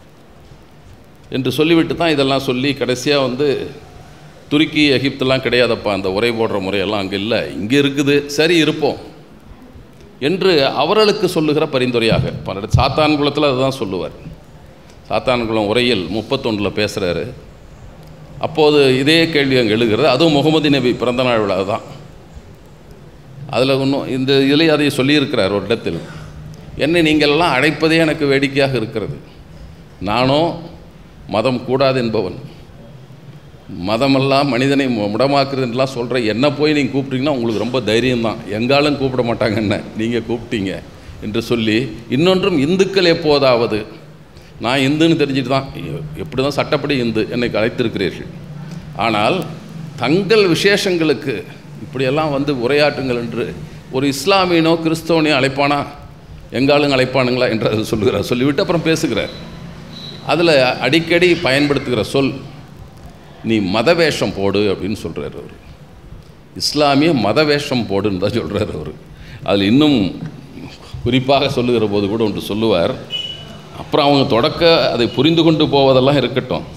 என்று சொல்லிவிட்டு தான் இதெல்லாம் சொல்லி கடைசியாக வந்து துருக்கி எகிப்தெல்லாம் கிடையாதப்பா அந்த உரை போடுற முறையெல்லாம் அங்கே இல்லை இங்கே இருக்குது சரி இருப்போம் என்று அவர்களுக்கு சொல்லுகிற பரிந்துரையாக பன்னெண்டு சாத்தான்குளத்தில் அதுதான் சொல்லுவார் சாத்தான்குளம் உரையில் முப்பத்தொன்றில் பேசுகிறாரு அப்போது இதே கேள்வி அங்கே எழுகிறது அதுவும் முகமது நபி பிறந்தநாள் விழா தான் அதில் இன்னும் இந்த இதில் அதை சொல்லியிருக்கிறார் ஒரு இடத்தில் என்னை நீங்களெல்லாம் அழைப்பதே எனக்கு வேடிக்கையாக இருக்கிறது நானோ மதம் கூடாது என்பவன் மதமெல்லாம் மனிதனை மு- முடமாக்குறதுலாம் சொல்கிற என்ன போய் நீங்கள் கூப்பிட்டீங்கன்னா உங்களுக்கு ரொம்ப தைரியம்தான் எங்காலும் கூப்பிட மாட்டாங்க என்ன நீங்கள் கூப்பிட்டீங்க என்று சொல்லி இன்னொன்றும் இந்துக்கள் எப்போதாவது நான் இந்துன்னு தெரிஞ்சுட்டு தான் எப்படி தான் சட்டப்படி இந்து என்னை அழைத்திருக்கிறீர்கள் ஆனால் தங்கள் விசேஷங்களுக்கு இப்படியெல்லாம் வந்து உரையாற்றுங்கள் என்று ஒரு இஸ்லாமியனோ கிறிஸ்தவனையோ அழைப்பானா எங்காலும் அழைப்பானுங்களா என்று அது சொல்லுகிறார் சொல்லிவிட்டு அப்புறம் பேசுகிறார் அதில் அடிக்கடி பயன்படுத்துகிற சொல் நீ மதவேஷம் போடு அப்படின்னு சொல்கிறார் அவர் இஸ்லாமிய மதவேஷம் போடுன்னு தான் சொல்கிறார் அவர் அதில் இன்னும் குறிப்பாக சொல்லுகிற போது கூட ஒன்று சொல்லுவார் அப்புறம் அவங்க தொடக்க அதை புரிந்து கொண்டு போவதெல்லாம் இருக்கட்டும்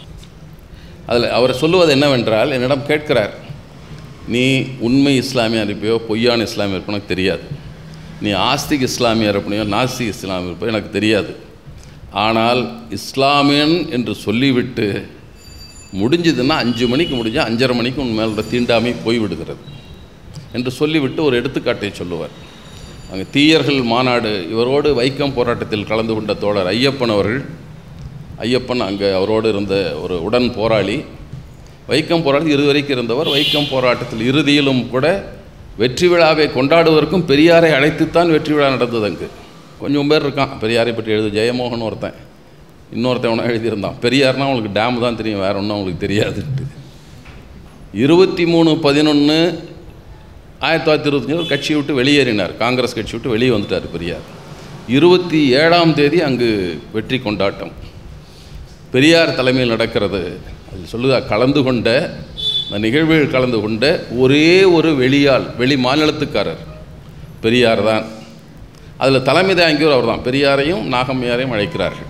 அதில் அவர் சொல்லுவது என்னவென்றால் என்னிடம் கேட்கிறார் நீ உண்மை இஸ்லாமியா இருப்பியோ பொய்யான இஸ்லாமியா இருப்போ எனக்கு தெரியாது நீ ஆஸ்திக் இஸ்லாமியா இருப்பனையோ நாஸ்திக் இஸ்லாமிய இருப்போ எனக்கு தெரியாது ஆனால் இஸ்லாமியன் என்று சொல்லிவிட்டு முடிஞ்சதுன்னா அஞ்சு மணிக்கு முடிஞ்சால் அஞ்சரை மணிக்கு உன் மேலோட தீண்டாமை போய்விடுகிறது என்று சொல்லிவிட்டு ஒரு எடுத்துக்காட்டை சொல்லுவார் அங்கே தீயர்கள் மாநாடு இவரோடு வைக்கம் போராட்டத்தில் கலந்து கொண்ட தோழர் ஐயப்பன் அவர்கள் ஐயப்பன் அங்கே அவரோடு இருந்த ஒரு உடன் போராளி வைக்கம் போராட்டத்தில் இறுதி வரைக்கும் இருந்தவர் வைக்கம் போராட்டத்தில் இறுதியிலும் கூட வெற்றி விழாவை கொண்டாடுவதற்கும் பெரியாரை அழைத்துத்தான் வெற்றி விழா நடந்தது அங்கு கொஞ்சம் பேர் இருக்கான் பெரியாரை பற்றி எழுது ஜெயமோகன் ஒருத்தன் இன்னொருத்தன் ஒன்று எழுதியிருந்தான் பெரியார்னா அவங்களுக்கு டேம் தான் தெரியும் வேற ஒன்றும் அவங்களுக்கு தெரியாதுன்ட்டு இருபத்தி மூணு பதினொன்று ஆயிரத்தி தொள்ளாயிரத்தி இருபத்தஞ்சு ஒரு கட்சியை விட்டு வெளியேறினார் காங்கிரஸ் கட்சி விட்டு வெளியே வந்துட்டார் பெரியார் இருபத்தி ஏழாம் தேதி அங்கு வெற்றி கொண்டாட்டம் பெரியார் தலைமையில் நடக்கிறது அது சொல்லுதா கலந்து கொண்ட அந்த நிகழ்வில் கலந்து கொண்ட ஒரே ஒரு வெளியாள் வெளி மாநிலத்துக்காரர் பெரியார் தான் அதில் தலைமை தாங்கியோர் அவர் தான் பெரியாரையும் நாகம்மையாரையும் அழைக்கிறார்கள்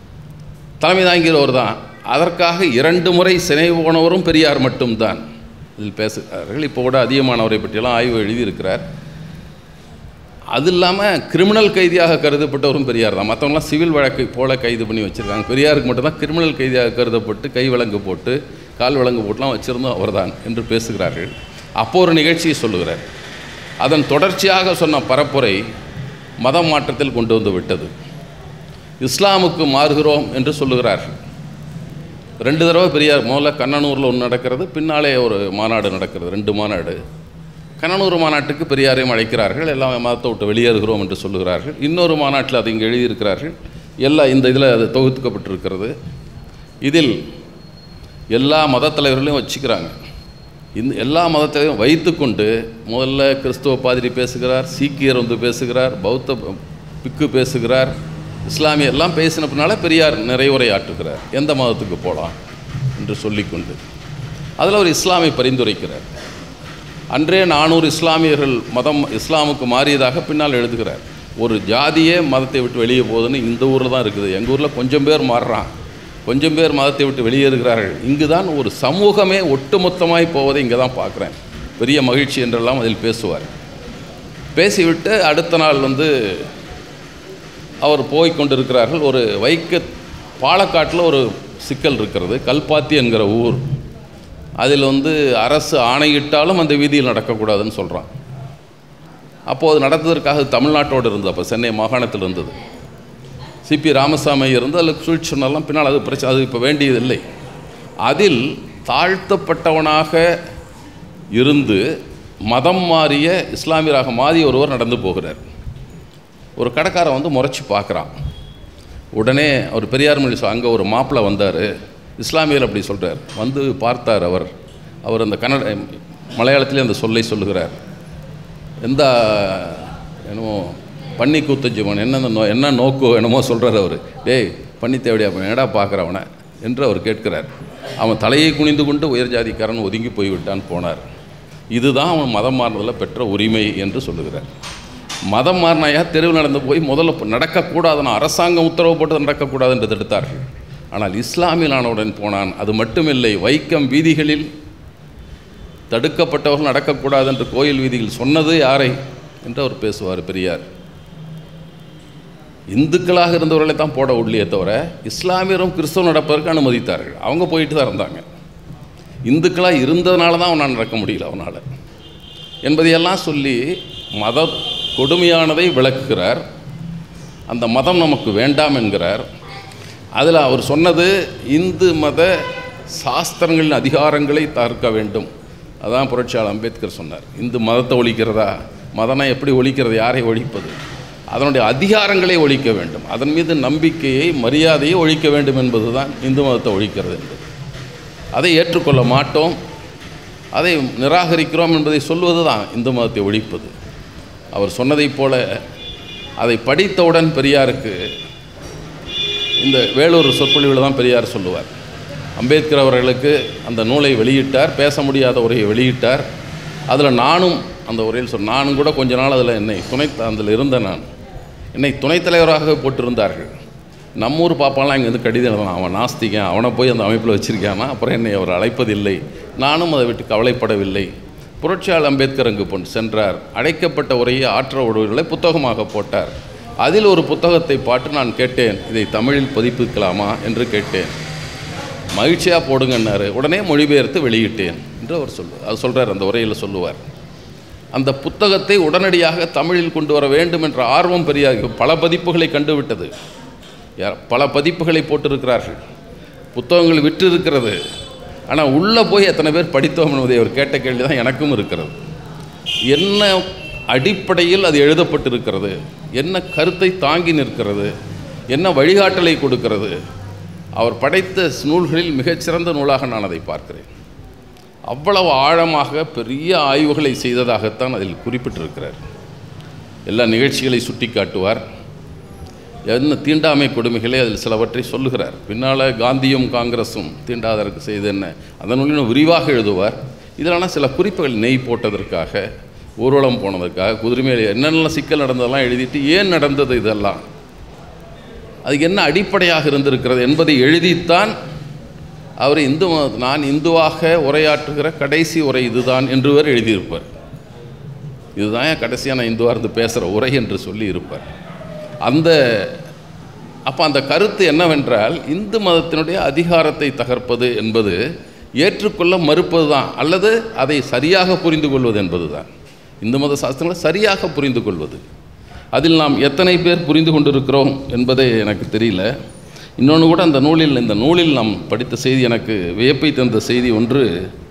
தலைமை தாங்கியோர் தான் அதற்காக இரண்டு முறை சினை போனவரும் பெரியார் மட்டும்தான் இதில் பேசுகிறார்கள் இப்போ கூட அதிகமானவரை பற்றியெல்லாம் ஆய்வு எழுதியிருக்கிறார் அது இல்லாமல் கிரிமினல் கைதியாக கருதப்பட்டவரும் பெரியார் தான் மற்றவங்களாம் சிவில் வழக்கை போல கைது பண்ணி வச்சுருக்காங்க பெரியாருக்கு மட்டும்தான் கிரிமினல் கைதியாக கருதப்பட்டு கை விலங்கு போட்டு கால் விலங்கு போட்டுலாம் வச்சுருந்தோம் அவர்தான் என்று பேசுகிறார்கள் அப்போ ஒரு நிகழ்ச்சியை சொல்லுகிறார் அதன் தொடர்ச்சியாக சொன்ன பரப்புரை மதம் மாற்றத்தில் கொண்டு வந்து விட்டது இஸ்லாமுக்கு மாறுகிறோம் என்று சொல்லுகிறார்கள் ரெண்டு தடவை பெரியார் முதல்ல கண்ணனூரில் ஒன்று நடக்கிறது பின்னாலே ஒரு மாநாடு நடக்கிறது ரெண்டு மாநாடு கண்ணனூர் மாநாட்டுக்கு பெரியாரையும் அழைக்கிறார்கள் எல்லாம் மதத்தை விட்டு வெளியேறுகிறோம் என்று சொல்லுகிறார்கள் இன்னொரு மாநாட்டில் அது இங்கே எழுதியிருக்கிறார்கள் எல்லாம் இந்த இதில் அது தொகுத்துக்கப்பட்டிருக்கிறது இதில் எல்லா மத தலைவர்களையும் வச்சுக்கிறாங்க இந்த எல்லா மதத்தையும் வைத்துக்கொண்டு முதல்ல கிறிஸ்துவ பாதிரி பேசுகிறார் சீக்கியர் வந்து பேசுகிறார் பௌத்த பிக்கு பேசுகிறார் இஸ்லாமிய எல்லாம் பேசின பின்னால பெரியார் நிறைவுரை ஆற்றுகிறார் எந்த மதத்துக்கு போகலாம் என்று சொல்லிக்கொண்டு அதில் ஒரு இஸ்லாமை பரிந்துரைக்கிறார் அன்றே நானூறு இஸ்லாமியர்கள் மதம் இஸ்லாமுக்கு மாறியதாக பின்னால் எழுதுகிறார் ஒரு ஜாதியே மதத்தை விட்டு வெளியே போகுதுன்னு இந்த ஊரில் தான் இருக்குது எங்கள் ஊரில் கொஞ்சம் பேர் மாறுறான் கொஞ்சம் பேர் மதத்தை விட்டு வெளியேறுகிறார்கள் இங்கு தான் ஒரு சமூகமே ஒட்டுமொத்தமாய் போவதை இங்கே தான் பார்க்குறேன் பெரிய மகிழ்ச்சி என்றெல்லாம் அதில் பேசுவார் பேசிவிட்டு அடுத்த நாள் வந்து அவர் போய் கொண்டிருக்கிறார்கள் ஒரு வைக்க பாலக்காட்டில் ஒரு சிக்கல் இருக்கிறது கல்பாத்தி என்கிற ஊர் அதில் வந்து அரசு ஆணையிட்டாலும் அந்த வீதியில் நடக்கக்கூடாதுன்னு சொல்கிறான் அப்போது நடந்ததற்காக தமிழ்நாட்டோடு இருந்தது அப்போ சென்னை மாகாணத்தில் இருந்தது சிபி ராமசாமி இருந்து அதில் சூழ்ச்சி சொன்னாலாம் பின்னால் அது பிரச்சனை அது இப்போ வேண்டியதில்லை அதில் தாழ்த்தப்பட்டவனாக இருந்து மதம் மாறிய இஸ்லாமியராக மாறி ஒருவர் நடந்து போகிறார் ஒரு கடைக்காரன் வந்து முறைச்சி பார்க்குறான் உடனே ஒரு பெரியார் மொழி அங்கே ஒரு மாப்பிள்ளை வந்தார் இஸ்லாமியர் அப்படி சொல்கிறார் வந்து பார்த்தார் அவர் அவர் அந்த கன்னட மலையாளத்திலே அந்த சொல்லை சொல்லுகிறார் எந்த என்னமோ பன்னி கூத்தஞ்சுமன் என்ன நோ என்ன நோக்கோ என்னமோ சொல்கிறார் அவர் டேய் பண்ணி தேவடியா என்னடா பார்க்குற அவனை என்று அவர் கேட்கிறார் அவன் தலையை குனிந்து கொண்டு உயர் ஜாதிக்காரன் ஒதுங்கி போய்விட்டான் போனார் இதுதான் அவன் மதம் மாறுனதில் பெற்ற உரிமை என்று சொல்லுகிறார் மதம் மாறினாயா தெருவில் நடந்து போய் முதல்ல இப்ப நடக்கக்கூடாதுன்னு அரசாங்கம் உத்தரவு போட்டு நடக்கக்கூடாது என்று தடுத்தார்கள் ஆனால் இஸ்லாமியனானவுடன் போனான் அது மட்டுமில்லை வைக்கம் வீதிகளில் தடுக்கப்பட்டவர்கள் நடக்கக்கூடாது என்று கோயில் வீதியில் சொன்னது யாரை என்று அவர் பேசுவார் பெரியார் இந்துக்களாக இருந்தவர்களை தான் போட உள்ளே தவிர இஸ்லாமியரும் கிறிஸ்தவம் நடப்பதற்கு அனுமதித்தார்கள் அவங்க போயிட்டு தான் இருந்தாங்க இந்துக்களாக இருந்ததுனால தான் அவனால் நடக்க முடியல அவனால் என்பதையெல்லாம் சொல்லி மத கொடுமையானதை விளக்குகிறார் அந்த மதம் நமக்கு வேண்டாம் என்கிறார் அதில் அவர் சொன்னது இந்து மத சாஸ்திரங்களின் அதிகாரங்களை தகர்க்க வேண்டும் அதான் புரட்சியாளர் அம்பேத்கர் சொன்னார் இந்து மதத்தை ஒழிக்கிறதா மதனை எப்படி ஒழிக்கிறது யாரை ஒழிப்பது அதனுடைய அதிகாரங்களை ஒழிக்க வேண்டும் அதன் மீது நம்பிக்கையை மரியாதையை ஒழிக்க வேண்டும் என்பதுதான் இந்து மதத்தை ஒழிக்கிறது என்பது அதை ஏற்றுக்கொள்ள மாட்டோம் அதை நிராகரிக்கிறோம் என்பதை சொல்வது தான் இந்து மதத்தை ஒழிப்பது அவர் சொன்னதைப் போல அதை படித்தவுடன் பெரியாருக்கு இந்த வேலூர் சொற்பொழிவில் தான் பெரியார் சொல்லுவார் அம்பேத்கர் அவர்களுக்கு அந்த நூலை வெளியிட்டார் பேச முடியாத உரையை வெளியிட்டார் அதில் நானும் அந்த உரையில் சொல் நானும் கூட கொஞ்ச நாள் அதில் என்னை துணை அதில் இருந்தேன் நான் என்னை துணைத் தலைவராக போட்டிருந்தார்கள் நம்ம ஊர் பாப்பாலாம் இங்கே வந்து கடிதம் எழுதலாம் அவன் நாஸ்திகன் அவனை போய் அந்த அமைப்பில் வச்சிருக்கானா அப்புறம் என்னை அவர் அழைப்பதில்லை நானும் அதை விட்டு கவலைப்படவில்லை புரட்சியாளர் அம்பேத்கர் அங்கு பொன் சென்றார் அழைக்கப்பட்ட உரையை ஆற்ற உடவுகளை புத்தகமாக போட்டார் அதில் ஒரு புத்தகத்தை பாட்டு நான் கேட்டேன் இதை தமிழில் பதிப்பிக்கலாமா என்று கேட்டேன் மகிழ்ச்சியாக போடுங்கன்னாரு உடனே மொழிபெயர்த்து வெளியிட்டேன் என்று அவர் சொல்லு அது சொல்கிறார் அந்த உரையில் சொல்லுவார் அந்த புத்தகத்தை உடனடியாக தமிழில் கொண்டு வர வேண்டும் என்ற ஆர்வம் பெரிய பல பதிப்புகளை கண்டுவிட்டது யார் பல பதிப்புகளை போட்டிருக்கிறார்கள் புத்தகங்கள் விற்று இருக்கிறது ஆனால் உள்ளே போய் எத்தனை பேர் படித்தோம் என்பதை அவர் கேட்ட கேள்வி தான் எனக்கும் இருக்கிறது என்ன அடிப்படையில் அது எழுதப்பட்டிருக்கிறது என்ன கருத்தை தாங்கி நிற்கிறது என்ன வழிகாட்டலை கொடுக்கிறது அவர் படைத்த நூல்களில் மிகச்சிறந்த நூலாக நான் அதை பார்க்கிறேன் அவ்வளவு ஆழமாக பெரிய ஆய்வுகளை செய்ததாகத்தான் அதில் குறிப்பிட்டிருக்கிறார் எல்லா நிகழ்ச்சிகளை சுட்டி காட்டுவார் என்ன தீண்டாமை கொடுமைகளை அதில் சிலவற்றை சொல்லுகிறார் பின்னால் காந்தியும் காங்கிரஸும் தீண்டாதற்கு செய்து என்ன அதன் இன்னும் விரிவாக எழுதுவார் இதிலான சில குறிப்புகள் நெய் போட்டதற்காக ஊர்வலம் போனதற்காக குதிரைமையில் என்னென்ன சிக்கல் நடந்ததெல்லாம் எழுதிட்டு ஏன் நடந்தது இதெல்லாம் அதுக்கு என்ன அடிப்படையாக இருந்திருக்கிறது என்பதை எழுதித்தான் அவர் இந்து மத- நான் இந்துவாக உரையாற்றுகிற கடைசி உரை இதுதான் என்று வேறு எழுதியிருப்பார் இதுதான் என் கடைசியாக நான் இந்துவாக இருந்து பேசுகிற உரை என்று சொல்லி இருப்பார் அந்த அப்போ அந்த கருத்து என்னவென்றால் இந்து மதத்தினுடைய அதிகாரத்தை தகர்ப்பது என்பது ஏற்றுக்கொள்ள மறுப்பது தான் அல்லது அதை சரியாக புரிந்து கொள்வது என்பது தான் இந்து மத சாஸ்திரங்களை சரியாக புரிந்து கொள்வது அதில் நாம் எத்தனை பேர் புரிந்து கொண்டிருக்கிறோம் என்பதே எனக்கு தெரியல இன்னொன்று கூட அந்த நூலில் இந்த நூலில் நாம் படித்த செய்தி எனக்கு வியப்பை தந்த செய்தி ஒன்று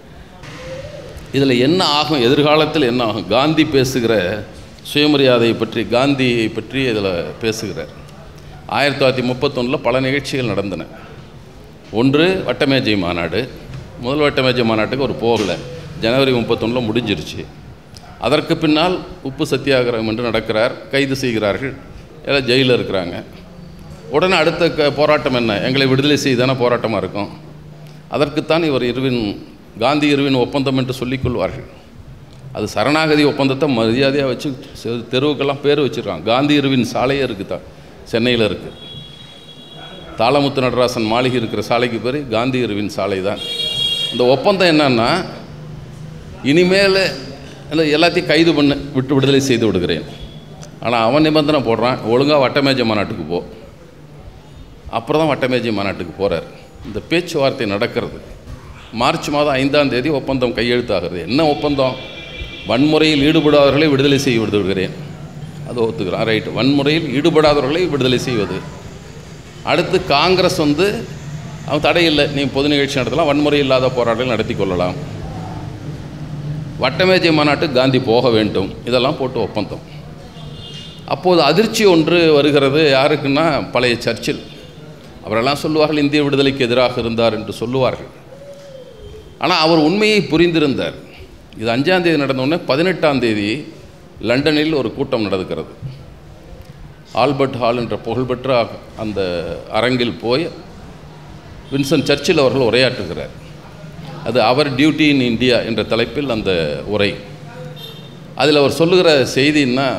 இதில் என்ன ஆகும் எதிர்காலத்தில் என்ன ஆகும் காந்தி பேசுகிற சுயமரியாதையை பற்றி காந்தியை பற்றி இதில் பேசுகிறார் ஆயிரத்தி தொள்ளாயிரத்தி முப்பத்தொன்னில் பல நிகழ்ச்சிகள் நடந்தன ஒன்று வட்டமேஜை மாநாடு முதல் வட்டமேஜை மாநாட்டுக்கு ஒரு போகலை ஜனவரி முப்பத்தொன்னில் முடிஞ்சிருச்சு அதற்கு பின்னால் உப்பு சத்தியாகிரகம் என்று நடக்கிறார் கைது செய்கிறார்கள் எல்லாம் ஜெயிலில் இருக்கிறாங்க உடனே அடுத்த க போராட்டம் என்ன எங்களை விடுதலை செய்தான போராட்டமாக இருக்கும் அதற்குத்தான் இவர் இருவின் காந்தி இருவின் ஒப்பந்தம் என்று சொல்லிக் கொள்வார்கள் அது சரணாகதி ஒப்பந்தத்தை மரியாதையாக வச்சு செ- தெருவுக்கெல்லாம் பேர் வச்சுருக்காங்க காந்தி இருவின் சாலையே இருக்குது தான் சென்னையில் இருக்குது தாளமுத்து நடராசன் மாளிகை இருக்கிற சாலைக்கு பேர் காந்தி இருவின் சாலை தான் இந்த ஒப்பந்தம் என்னன்னா இனிமேல் இல்லை எல்லாத்தையும் கைது பண்ணு விட்டு விடுதலை செய்து விடுகிறேன் ஆனால் அவன் நிபந்தனை போடுறான் ஒழுங்காக வட்டமேஜை மாநாட்டுக்கு போ அப்புறம் தான் வட்டமேஜை மாநாட்டுக்கு போகிறார் இந்த பேச்சுவார்த்தை நடக்கிறது மார்ச் மாதம் ஐந்தாம் தேதி ஒப்பந்தம் கையெழுத்தாகிறது என்ன ஒப்பந்தம் வன்முறையில் ஈடுபடாதவர்களை விடுதலை செய்ய விடுகிறேன் அதை ஒத்துக்கிறான் ரைட் வன்முறையில் ஈடுபடாதவர்களை விடுதலை செய்வது அடுத்து காங்கிரஸ் வந்து அவன் தடை இல்லை நீ பொது நிகழ்ச்சி நடத்தலாம் வன்முறை இல்லாத போராட்டங்கள் நடத்தி கொள்ளலாம் வட்டமேஜை மாநாட்டுக்கு காந்தி போக வேண்டும் இதெல்லாம் போட்டு ஒப்பந்தம் அப்போது அதிர்ச்சி ஒன்று வருகிறது யாருக்குன்னா பழைய சர்ச்சில் அவரெல்லாம் சொல்லுவார்கள் இந்திய விடுதலைக்கு எதிராக இருந்தார் என்று சொல்லுவார்கள் ஆனால் அவர் உண்மையை புரிந்திருந்தார் இது அஞ்சாம் தேதி நடந்த உடனே பதினெட்டாம் தேதி லண்டனில் ஒரு கூட்டம் நடக்கிறது ஆல்பர்ட் ஹால் என்ற புகழ்பெற்ற அந்த அரங்கில் போய் வின்சன் சர்ச்சில் அவர்கள் உரையாற்றுகிறார் அது அவர் டியூட்டி இன் இந்தியா என்ற தலைப்பில் அந்த உரை அதில் அவர் சொல்லுகிற செய்தின்னா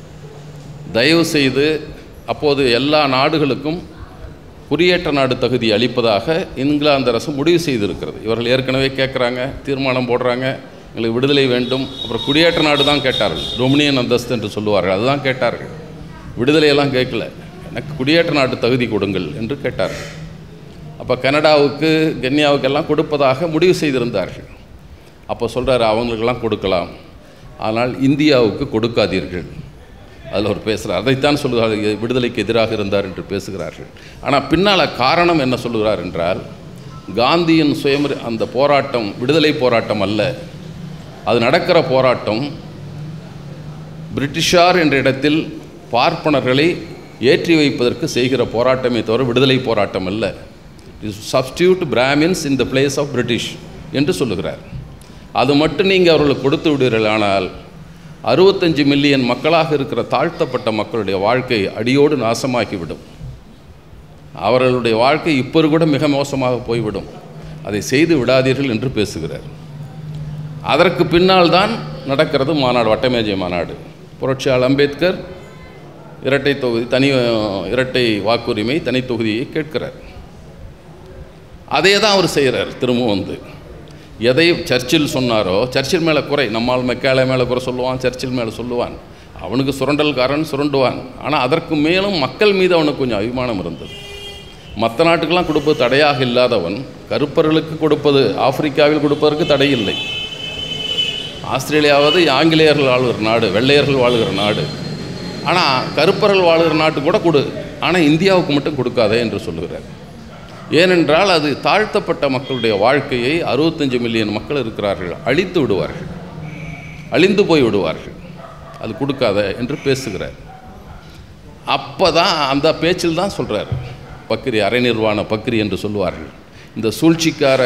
தயவு செய்து அப்போது எல்லா நாடுகளுக்கும் குடியேற்ற நாடு தகுதி அளிப்பதாக இங்கிலாந்து அரசு முடிவு செய்திருக்கிறது இவர்கள் ஏற்கனவே கேட்குறாங்க தீர்மானம் போடுறாங்க எங்களுக்கு விடுதலை வேண்டும் அப்புறம் குடியேற்ற நாடு தான் கேட்டார்கள் டொமினியன் அந்தஸ்து என்று சொல்லுவார்கள் அதுதான் கேட்டார்கள் விடுதலையெல்லாம் கேட்கல எனக்கு குடியேற்ற நாட்டு தகுதி கொடுங்கள் என்று கேட்டார்கள் அப்போ கனடாவுக்கு கென்யாவுக்கெல்லாம் கொடுப்பதாக முடிவு செய்திருந்தார்கள் அப்போ சொல்கிறாரு அவங்களுக்கெல்லாம் கொடுக்கலாம் ஆனால் இந்தியாவுக்கு கொடுக்காதீர்கள் அதில் அவர் பேசுகிறார் அதைத்தான் சொல்லுகிறார் இது விடுதலைக்கு எதிராக இருந்தார் என்று பேசுகிறார்கள் ஆனால் பின்னால் காரணம் என்ன சொல்லுகிறார் என்றால் காந்தியின் சுயமரி அந்த போராட்டம் விடுதலை போராட்டம் அல்ல அது நடக்கிற போராட்டம் பிரிட்டிஷார் என்ற இடத்தில் பார்ப்பனர்களை ஏற்றி வைப்பதற்கு செய்கிற போராட்டமே தவிர விடுதலை போராட்டம் அல்ல substitute Brahmins in the place of British என்று சொல்லுகிறார் அது மட்டும் நீங்கள் அவர்களுக்கு கொடுத்து விடுவீர்களானால் அறுபத்தஞ்சு மில்லியன் மக்களாக இருக்கிற தாழ்த்தப்பட்ட மக்களுடைய வாழ்க்கை அடியோடு நாசமாக்கிவிடும் அவர்களுடைய வாழ்க்கை இப்போது கூட மிக மோசமாக போய்விடும் அதை செய்து விடாதீர்கள் என்று பேசுகிறார் அதற்கு பின்னால் தான் நடக்கிறது மாநாடு வட்டமேஜை மாநாடு புரட்சியாளர் அம்பேத்கர் இரட்டை தொகுதி தனி இரட்டை வாக்குரிமை தனி தொகுதியை கேட்கிறார் அதே தான் அவர் செய்கிறார் திரும்பவும் வந்து எதை சர்ச்சில் சொன்னாரோ சர்ச்சில் மேலே குறை நம்மால் மெக்காலே மேலே குறை சொல்லுவான் சர்ச்சில் மேலே சொல்லுவான் அவனுக்கு சுரண்டல்காரன் சுரண்டுவான் ஆனால் அதற்கு மேலும் மக்கள் மீது அவனுக்கு கொஞ்சம் அபிமானம் இருந்தது மற்ற நாட்டுக்கெல்லாம் கொடுப்பது தடையாக இல்லாதவன் கருப்பர்களுக்கு கொடுப்பது ஆப்பிரிக்காவில் கொடுப்பதற்கு தடை இல்லை ஆஸ்திரேலியாவது ஆங்கிலேயர்கள் வாழ்கிற நாடு வெள்ளையர்கள் வாழ்கிற நாடு ஆனால் கருப்பர்கள் வாழ்கிற நாட்டு கூட கொடு ஆனால் இந்தியாவுக்கு மட்டும் கொடுக்காதே என்று சொல்லுகிறார் ஏனென்றால் அது தாழ்த்தப்பட்ட மக்களுடைய வாழ்க்கையை அறுபத்தஞ்சு மில்லியன் மக்கள் இருக்கிறார்கள் அழித்து விடுவார்கள் அழிந்து போய் விடுவார்கள் அது கொடுக்காத என்று பேசுகிறார் அப்போ தான் அந்த பேச்சில் தான் சொல்கிறார் பக்ரி அரைநிர்வாண பக்ரி என்று சொல்லுவார்கள் இந்த சூழ்ச்சிக்கார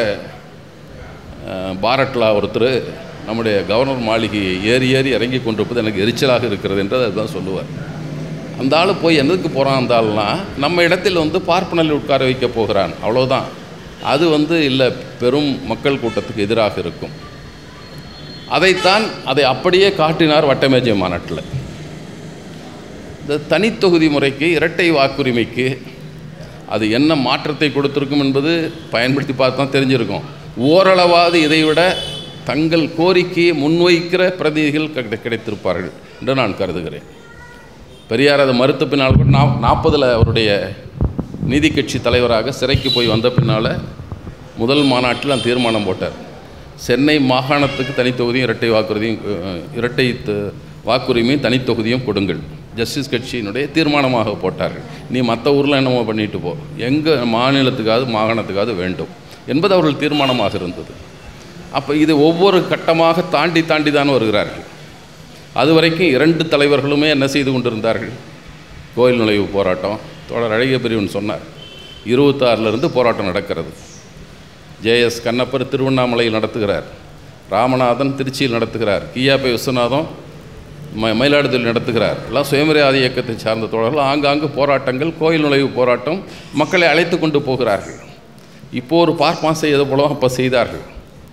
அஹ், பாரட்லா ஒருத்தர் நம்முடைய கவர்னர் மாளிகையை ஏறி ஏறி இறங்கி கொண்டிருப்பது எனக்கு எரிச்சலாக இருக்கிறது என்று அதுதான் சொல்லுவார் அந்த ஆள் போய் எதுக்கு போகிறான் அந்த ஆள்னா நம்ம இடத்தில் வந்து பார்ப்பனரில் உட்கார வைக்க போகிறான் அவ்வளோதான் அது வந்து இல்லை பெரும் மக்கள் கூட்டத்துக்கு எதிராக இருக்கும் அதைத்தான் அதை அப்படியே காட்டினார் வட்டமேஜை மாநாட்டில் இந்த தனித்தொகுதி முறைக்கு இரட்டை வாக்குரிமைக்கு அது என்ன மாற்றத்தை கொடுத்திருக்கும் என்பது பயன்படுத்தி பார்த்து தான் தெரிஞ்சிருக்கும் ஓரளவாவது இதைவிட தங்கள் கோரிக்கையை முன்வைக்கிற பிரதிநிதிகள் கிடை கிடைத்திருப்பார்கள் என்று நான் கருதுகிறேன் பெரியார் அதை மறுத்த பின்னால் கூட நா நாற்பதில் அவருடைய நீதி கட்சி தலைவராக சிறைக்கு போய் வந்த பின்னால் முதல் மாநாட்டில் அந்த தீர்மானம் போட்டார் சென்னை மாகாணத்துக்கு தனித்தொகுதியும் இரட்டை வாக்குறுதியும் அஹ், இரட்டை த- வாக்குரிமையும் தனித்தொகுதியும் கொடுங்கள் ஜஸ்டிஸ் கட்சியினுடைய தீர்மானமாக போட்டார்கள் நீ மற்ற ஊரில் என்னமோ பண்ணிட்டு போ எங்கள் மாநிலத்துக்காவது மாகாணத்துக்காவது வேண்டும் என்பது அவர்கள் தீர்மானமாக இருந்தது அப்போ இது ஒவ்வொரு கட்டமாக தாண்டி தாண்டி தான் வருகிறார்கள் அது வரைக்கும் இரண்டு தலைவர்களுமே என்ன செய்து கொண்டிருந்தார்கள் கோயில் நுழைவு போராட்டம் தோழர் அழகிய பெரியவன் சொன்னார் இருபத்தாறிலிருந்து போராட்டம் நடக்கிறது ஜேஎஸ் கண்ணப்பர் திருவண்ணாமலையில் நடத்துகிறார் ராமநாதன் திருச்சியில் நடத்துகிறார் கியாபை விஸ்வநாதம் ம மயிலாடுதுறையில் நடத்துகிறார் எல்லாம் சுயமரியாதை இயக்கத்தை சார்ந்த தோழர்கள் ஆங்காங்கு போராட்டங்கள் கோயில் நுழைவு போராட்டம் மக்களை அழைத்து கொண்டு போகிறார்கள் இப்போ ஒரு பார்ப்பான் செய்தது போல அப்போ செய்தார்கள்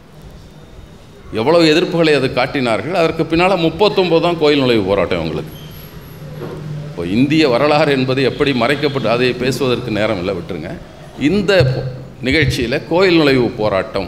எவ்வளவு எதிர்ப்புகளை அது காட்டினார்கள் அதற்கு பின்னால் முப்பத்தொம்போது தான் கோயில் நுழைவு போராட்டம் இவங்களுக்கு இப்போ இந்திய வரலாறு என்பது எப்படி மறைக்கப்பட்டு அதை பேசுவதற்கு நேரம் இல்லை விட்டுருங்க இந்த நிகழ்ச்சியில் கோயில் நுழைவு போராட்டம்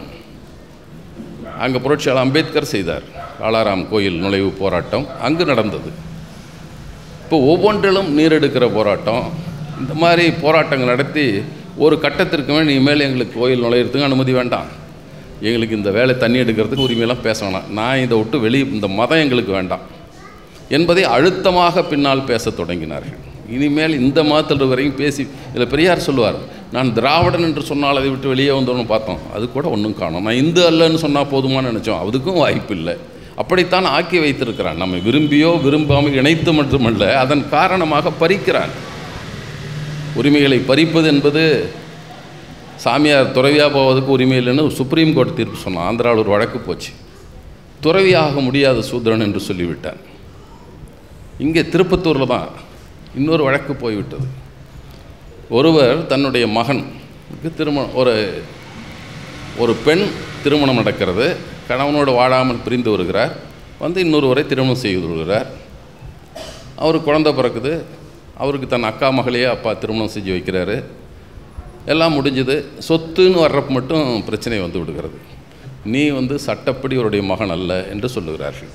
அங்கே புரட்சியாளர் அம்பேத்கர் செய்தார் காலாராம் கோயில் நுழைவு போராட்டம் அங்கு நடந்தது இப்போ ஒவ்வொன்றிலும் நீர் எடுக்கிற போராட்டம் இந்த மாதிரி போராட்டங்கள் நடத்தி ஒரு கட்டத்திற்கு மேல் இனிமேல் எங்களுக்கு கோயில் நுழையிறதுக்கு அனுமதி வேண்டாம் எங்களுக்கு இந்த வேலை தண்ணி எடுக்கிறதுக்கு உரிமையெல்லாம் பேச வேணாம் நான் இதை விட்டு வெளியே இந்த மதம் எங்களுக்கு வேண்டாம் என்பதை அழுத்தமாக பின்னால் பேசத் தொடங்கினார்கள் இனிமேல் இந்த மதத்தில் வரையும் பேசி இதில் பெரியார் சொல்லுவார் நான் திராவிடன் என்று சொன்னால் அதை விட்டு வெளியே வந்தோன்னு பார்த்தோம் அது கூட ஒன்றும் காணும் நான் இந்து அல்லன்னு சொன்னால் போதுமான்னு நினச்சோம் அதுக்கும் வாய்ப்பு இல்லை அப்படித்தான் ஆக்கி வைத்திருக்கிறான் நம்மை விரும்பியோ விரும்பாமல் இணைத்து மட்டுமல்ல அதன் காரணமாக பறிக்கிறான் உரிமைகளை பறிப்பது என்பது சாமியார் துறவியாக போவதற்கு உரிமை இல்லைன்னு சுப்ரீம் கோர்ட் தீர்ப்பு சொன்னான் ஆந்திராவில் ஒரு வழக்கு போச்சு துறவியாக முடியாத சூத்திரன் என்று சொல்லிவிட்டான் இங்கே திருப்பத்தூரில் தான் இன்னொரு வழக்கு போய்விட்டது ஒருவர் தன்னுடைய மகனுக்கு திருமணம் ஒரு ஒரு பெண் திருமணம் நடக்கிறது கணவனோடு வாழாமல் பிரிந்து வருகிறார் வந்து இன்னொருவரை திருமணம் செய்து வருகிறார் அவர் குழந்தை பிறக்குது அவருக்கு தன் அக்கா மகளையே அப்பா திருமணம் செஞ்சு வைக்கிறாரு எல்லாம் முடிஞ்சது சொத்துன்னு வர்றப்ப மட்டும் பிரச்சனை வந்து விடுகிறது நீ வந்து சட்டப்படி அவருடைய மகன் அல்ல என்று சொல்லுகிறார்கள்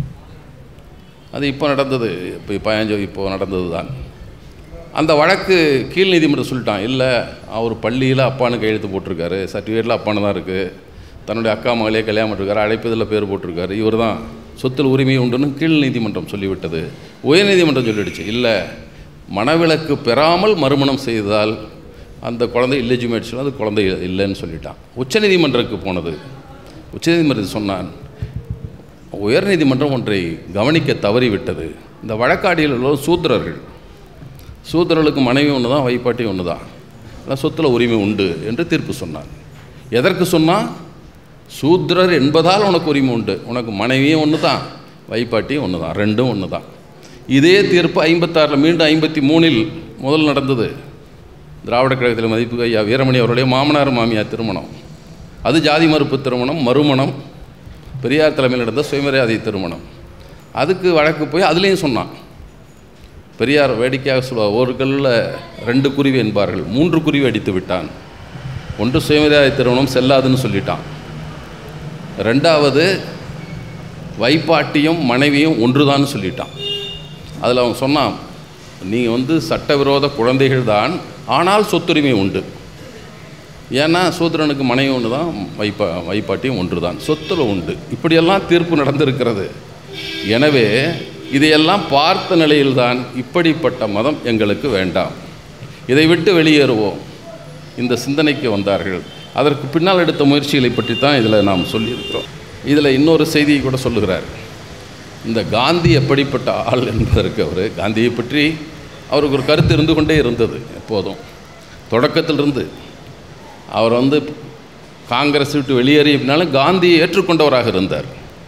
அது இப்போ நடந்தது இப்போ பயஞ்சோ இப்போ நடந்தது தான் அந்த வழக்கு கீழ் நீதிமன்றம் சொல்லிட்டான் இல்லை அவர் பள்ளியில் அப்பான்னு கையெழுத்து போட்டிருக்காரு சர்டிஃபிகேட்டில் அப்பான்னு தான் இருக்குது தன்னுடைய அக்கா மகளே கல்யாணம் பண்ணிருக்காரு அழைப்பதில் பேர் போட்டிருக்காரு இவர் தான் சொத்தில் உரிமை உண்டுன்னு கீழ் நீதிமன்றம் சொல்லிவிட்டது உயர்நீதிமன்றம் சொல்லிடுச்சு இல்லை மனவிலக்கு பெறாமல் மறுமணம் செய்தால் அந்த குழந்தை இல்லெஜிமேட் சொல்லி அது குழந்தை இல்லைன்னு சொல்லிட்டான் உச்சநீதிமன்றத்துக்கு போனது உச்சநீதிமன்றம் சொன்னான் உயர்நீதிமன்றம் ஒன்றை கவனிக்க தவறிவிட்டது இந்த வழக்காடிகள் எல்லோரும் சூத்திரர்கள் சூத்திரர்களுக்கு மனைவி ஒன்று தான் வைப்பாட்டி ஒன்று தான் ஆனால் சொத்தில் உரிமை உண்டு என்று தீர்ப்பு சொன்னார் எதற்கு சொன்னால் சூத்திரர் என்பதால் உனக்கு உரிமை உண்டு உனக்கு மனைவியும் ஒன்று தான் வைப்பாட்டியும் ஒன்று தான் ரெண்டும் ஒன்று தான் இதே தீர்ப்பு ஐம்பத்தாறில் மீண்டும் ஐம்பத்தி மூணில் முதல் நடந்தது திராவிட கழகத்தில் மதிப்பு ஐயா வீரமணி அவருடைய மாமனார் மாமியார் திருமணம் அது ஜாதி மறுப்பு திருமணம் மறுமணம் பெரியார் தலைமையில் நடந்த சுயமரியாதை திருமணம் அதுக்கு வழக்கு போய் அதுலேயும் சொன்னான் பெரியார் வேடிக்கையாக சொல்லுவார் ஒரு கல்லில் ரெண்டு குருவி என்பார்கள் மூன்று குருவி அடித்து விட்டான் ஒன்று சுயமரியாதை திருமணம் செல்லாதுன்னு சொல்லிட்டான் ரெண்டாவது வைப்பாட்டியும் மனைவியும் ஒன்றுதான்னு சொல்லிட்டான் அதில் அவன் சொன்னான் நீங்கள் வந்து சட்டவிரோத குழந்தைகள் தான் ஆனால் சொத்துரிமை உண்டு ஏன்னா சூத்திரனுக்கு மனைவி ஒன்று தான் வைப்பா வைப்பாட்டியும் ஒன்று தான் சொத்துல உண்டு இப்படியெல்லாம் தீர்ப்பு நடந்திருக்கிறது எனவே இதையெல்லாம் பார்த்த நிலையில்தான் இப்படிப்பட்ட மதம் எங்களுக்கு வேண்டாம் இதை விட்டு வெளியேறுவோம் இந்த சிந்தனைக்கு வந்தார்கள் அதற்கு பின்னால் எடுத்த முயற்சிகளை பற்றி தான் இதில் நாம் சொல்லியிருக்கிறோம் இதில் இன்னொரு செய்தியை கூட சொல்லுகிறார் இந்த காந்தி எப்படிப்பட்ட ஆள் என்பதற்கு அவர் காந்தியை பற்றி அவருக்கு ஒரு கருத்து இருந்து கொண்டே இருந்தது எப்போதும் தொடக்கத்திலிருந்து அவர் வந்து காங்கிரஸ் விட்டு வெளியேறியனாலும் காந்தியை ஏற்றுக்கொண்டவராக இருந்தார்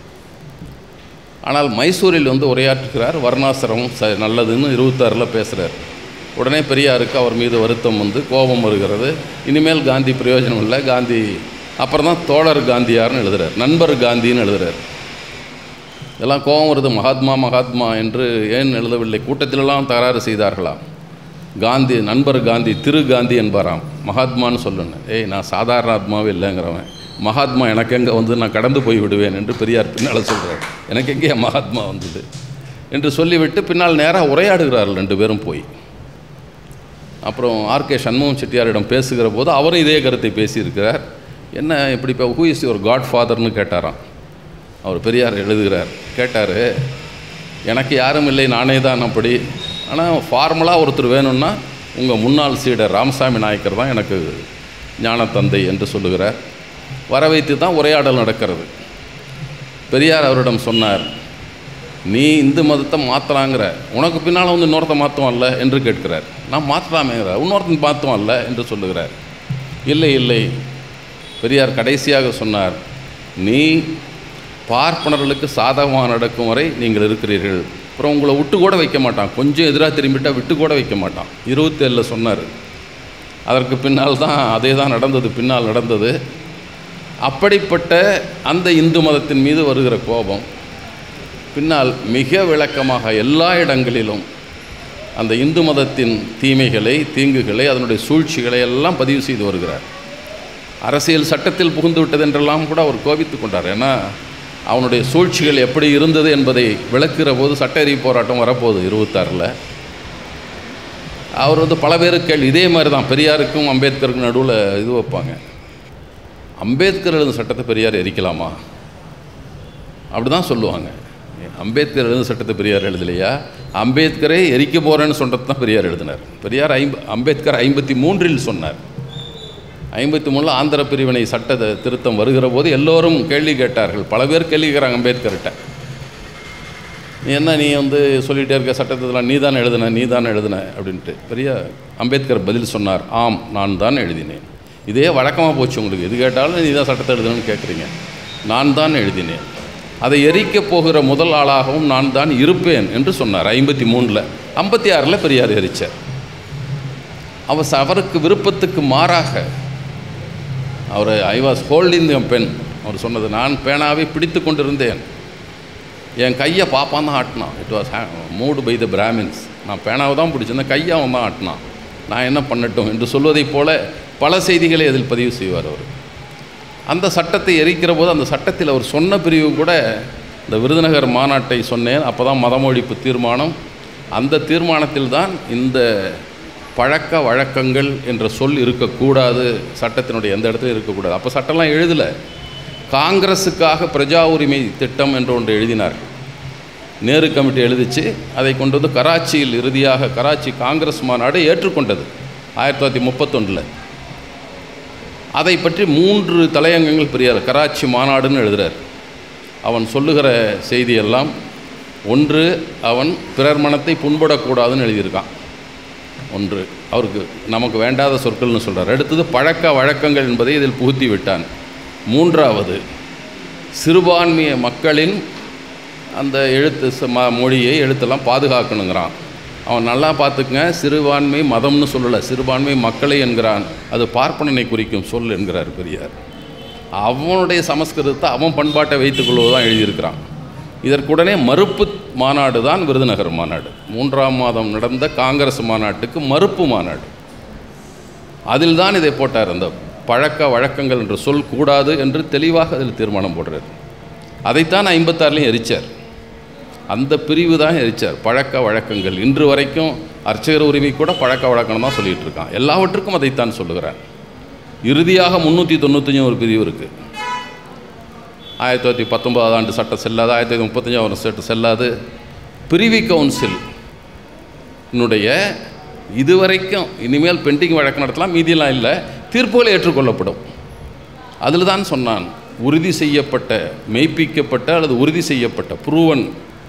ஆனால் மைசூரில் வந்து உரையாற்றுகிறார் வர்ணாசிரமம் ச நல்லதுன்னு இருபத்தாறில் பேசுகிறார் உடனே பெரியாருக்கு அவர் மீது வருத்தம் வந்து கோபம் வருகிறது இனிமேல் காந்தி பிரயோஜனம் இல்லை காந்தி அப்புறம் தான் தோழர் காந்தியார்னு எழுதுறார் நண்பர் காந்தின்னு எழுதுறார் இதெல்லாம் கோபம் வருது மகாத்மா மகாத்மா என்று ஏன் எழுதவில்லை கூட்டத்திலெல்லாம் தகராறு செய்தார்களாம் காந்தி நண்பர் காந்தி திரு காந்தி என்பாராம் மகாத்மான்னு சொல்லணும் ஏய் நான் சாதாரண ஆத்மாவே இல்லைங்கிறவன் மகாத்மா எனக்கு எங்கே வந்து நான் கடந்து போய் விடுவேன் என்று பெரியார் பின்னால் சொல்கிறார் எனக்கு எங்கே மகாத்மா வந்தது என்று சொல்லிவிட்டு பின்னால் நேராக உரையாடுகிறார்கள் ரெண்டு பேரும் போய் அப்புறம் ஆர்கே சண்முகம் செட்டியாரிடம் பேசுகிற போது அவரும் இதே கருத்தை பேசியிருக்கிறார் என்ன இப்படி இப்போ ஹூ இஸ் யுவர் காட் ஃபாதர்னு கேட்டாராம் அவர் பெரியார் எழுதுகிறார் கேட்டார் எனக்கு யாரும் இல்லை நானே தான் அப்படி ஆனால் ஃபார்மலாக ஒருத்தர் வேணும்னா உங்கள் முன்னாள் சீடர் ராமசாமி நாயக்கர் தான் எனக்கு ஞானத்தந்தை என்று சொல்லுகிறார் வர வைத்து தான் உரையாடல் நடக்கிறது பெரியார் அவரிடம் சொன்னார் நீ இந்து மதத்தை மாற்றலாங்கிற உனக்கு பின்னால் வந்து இன்னொருத்த மாற்றுவான்ல என்று கேட்கிறார் நான் மாற்றலாமேங்கிற இன்னொருத்தன் மாற்றுவான்ல என்று சொல்லுகிறார் இல்லை இல்லை பெரியார் கடைசியாக சொன்னார் நீ பார்ப்பனர்களுக்கு சாதகமாக நடக்கும் வரை நீங்கள் இருக்கிறீர்கள் அப்புறம் உங்களை விட்டு கூட வைக்க மாட்டான் கொஞ்சம் எதிராக திரும்பிட்டால் விட்டு கூட வைக்க மாட்டான் இருபத்தேழில் சொன்னார் அதற்கு பின்னால் தான் அதே தான் நடந்தது பின்னால் நடந்தது அப்படிப்பட்ட அந்த இந்து மதத்தின் மீது வருகிற கோபம் பின்னால் மிக விளக்கமாக எல்லா இடங்களிலும் அந்த இந்து மதத்தின் தீமைகளை தீங்குகளை அதனுடைய சூழ்ச்சிகளை எல்லாம் பதிவு செய்து வருகிறார் அரசியல் சட்டத்தில் புகுந்து விட்டது என்றெல்லாம் கூட அவர் கோபித்து கொண்டார் ஏன்னா அவனுடைய சூழ்ச்சிகள் எப்படி இருந்தது என்பதை விளக்குகிற போது சட்ட எறிவு போராட்டம் வரப்போகுது இருபத்தாறில் அவர் வந்து பல பேருக்கு கேள்வி இதே மாதிரி தான் பெரியாருக்கும் அம்பேத்கருக்கும் நடுவில் இது வைப்பாங்க அம்பேத்கர் எழுதும் சட்டத்தை பெரியார் எரிக்கலாமா அப்படி தான் சொல்லுவாங்க அம்பேத்கர் எழுதும் சட்டத்தை பெரியார் எழுதலையா அம்பேத்கரை எரிக்க போகிறேன்னு சொன்னது தான் பெரியார் எழுதினார் பெரியார் ஐம்ப அம்பேத்கர் ஐம்பத்தி மூன்றில் சொன்னார் ஐம்பத்தி மூணில் ஆந்திர பிரிவினை சட்ட த- திருத்தம் வருகிற போது எல்லோரும் கேள்வி கேட்டார்கள் பல பேர் கேள்வி கேட்குறாங்க அம்பேத்கர்கிட்ட நீ என்ன நீ வந்து சொல்லிகிட்டே இருக்க சட்டத்தில் நீ தான் எழுதின நீ தான் எழுதின அப்படின்ட்டு பெரிய அம்பேத்கர் பதில் சொன்னார் ஆம் நான் தான் எழுதினேன் இதே வழக்கமாக போச்சு உங்களுக்கு எது கேட்டாலும் நீ தான் சட்டத்தை எழுதணும்னு கேட்குறீங்க நான் தான் எழுதினேன் அதை எரிக்கப் போகிற முதல் ஆளாகவும் நான் தான் இருப்பேன் என்று சொன்னார் ஐம்பத்தி மூணில் ஐம்பத்தி ஆறில் பெரியார் எரிச்சார் அவர் ச- அவருக்கு விருப்பத்துக்கு மாறாக அவர் I was holding the pen அவர் சொன்னது நான் பேனாவை பிடித்து கொண்டிருந்தேன் என் கையை பாப்பான் தான் ஆட்டினான் it was moved by the Brahmins நான் பேனாவை தான் பிடிச்சிருந்தேன் கையை அவன் தான் ஆட்டினான் நான் என்ன பண்ணட்டும் என்று சொல்வதைப் போல பல செய்திகளை அதில் பதிவு செய்வார் அவர் அந்த சட்டத்தை எரிக்கிற போது அந்த சட்டத்தில் அவர் சொன்ன பிரிவு கூட இந்த விருதுநகர் மாநாட்டை சொன்னேன் அப்போ தான் மதம் ஒழிப்பு தீர்மானம் அந்த தீர்மானத்தில் தான் இந்த பழக்க வழக்கங்கள் என்ற சொல் இருக்கக்கூடாது சட்டத்தினுடைய எந்த இடத்துலையும் இருக்கக்கூடாது அப்போ சட்டம்லாம் எழுதலை காங்கிரஸுக்காக பிரஜா உரிமை திட்டம் என்று ஒன்று எழுதினார் நேரு கமிட்டி எழுதிச்சு அதை கொண்டு வந்து கராச்சியில் இறுதியாக கராச்சி காங்கிரஸ் மாநாடு ஏற்றுக்கொண்டது ஆயிரத்தி தொள்ளாயிரத்தி முப்பத்தொன்றில் அதை பற்றி மூன்று தலையங்கங்கள் பெரியார் கராச்சி மாநாடுன்னு எழுதுகிறார் அவன் சொல்லுகிற செய்தியெல்லாம் ஒன்று அவன் பிறர் மனத்தை புண்படக்கூடாதுன்னு எழுதியிருக்கான் ஒன்று அவருக்கு நமக்கு வேண்டாத சொற்கள்னு சொல்கிறார் அடுத்தது பழக்க வழக்கங்கள் என்பதை இதில் புகுத்தி விட்டான் மூன்றாவது சிறுபான்மைய மக்களின் அந்த எழுத்து ச- ம மொழியை எழுத்தெல்லாம் பாதுகாக்கணுங்கிறான் அவன் நல்லா பார்த்துக்குங்க சிறுபான்மை மதம்னு சொல்லலை சிறுபான்மை மக்களை என்கிறான் அது பார்ப்பனனை குறிக்கும் சொல் என்கிறார் பெரியார் அவனுடைய சமஸ்கிருதத்தை அவன் பண்பாட்டை வைத்துக்கொள்வது தான் எழுதியிருக்கிறான் இதற்குடனே மறுப்பு மாநாடு தான் விருதுநகர் மாநாடு மூன்றாம் மாதம் நடந்த காங்கிரஸ் மாநாட்டுக்கு மறுப்பு மாநாடு அதில் தான் இதை போட்டார் அந்த பழக்க வழக்கங்கள் என்ற சொல் கூடாது என்று தெளிவாக அதில் தீர்மானம் போடுறார் அதைத்தான் ஐம்பத்தாறுலையும் எரிச்சார் அந்த பிரிவு தான் எரிச்சார் பழக்க வழக்கங்கள் இன்று வரைக்கும் அர்ச்சகர் உரிமை கூட பழக்க வழக்கம் தான் சொல்லிட்டு இருக்கான் எல்லாவற்றுக்கும் அதைத்தான் சொல்லுகிறார் இறுதியாக முந்நூற்றி தொண்ணூத்தஞ்சும் ஒரு பிரிவு இருக்குது ஆயிரத்தி தொள்ளாயிரத்தி பத்தொன்பதாம் ஆண்டு சட்டம் செல்லாது ஆயிரத்தி தொள்ளாயிரத்தி முப்பத்தஞ்சாவது சட்டம் செல்லாது பிரிவி கவுன்சில் னுடைய இதுவரைக்கும் இனிமேல் பெண்டிங் வழக்கு நடத்தலாம் மீதியெல்லாம் இல்லை தீர்ப்புகள் ஏற்றுக்கொள்ளப்படும் அதில் தான் சொன்னான் உறுதி செய்யப்பட்ட மெய்ப்பிக்கப்பட்ட அல்லது உறுதி செய்யப்பட்ட ப்ரூவன்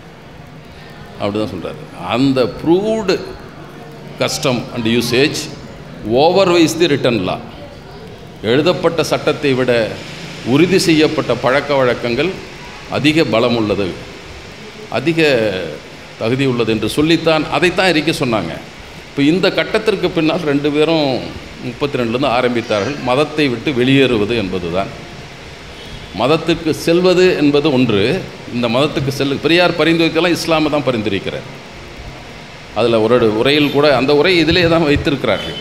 அப்படி தான் சொல்கிறார் அந்த proved custom and usage otherwise the written law எழுதப்பட்ட சட்டத்தை விட உறுதி செய்யப்பட்ட பழக்க வழக்கங்கள் அதிக பலம் உள்ளது அதிக தகுதி உள்ளது என்று சொல்லித்தான் அதைத்தான் எரிக்க சொன்னாங்க இப்போ இந்த கட்டத்திற்கு பின்னால் ரெண்டு பேரும் முப்பத்தி ரெண்டுலேருந்து ஆரம்பித்தார்கள் மதத்தை விட்டு வெளியேறுவது என்பது தான் மதத்துக்கு செல்வது என்பது ஒன்று இந்த மதத்துக்கு செல் பெரியார் பரிந்துரைத்தெல்லாம் இஸ்லாமை தான் பரிந்துரைக்கிறார் அதில் ஒரு உரையில் கூட அந்த உரை இதிலே தான் வைத்திருக்கிறார்கள்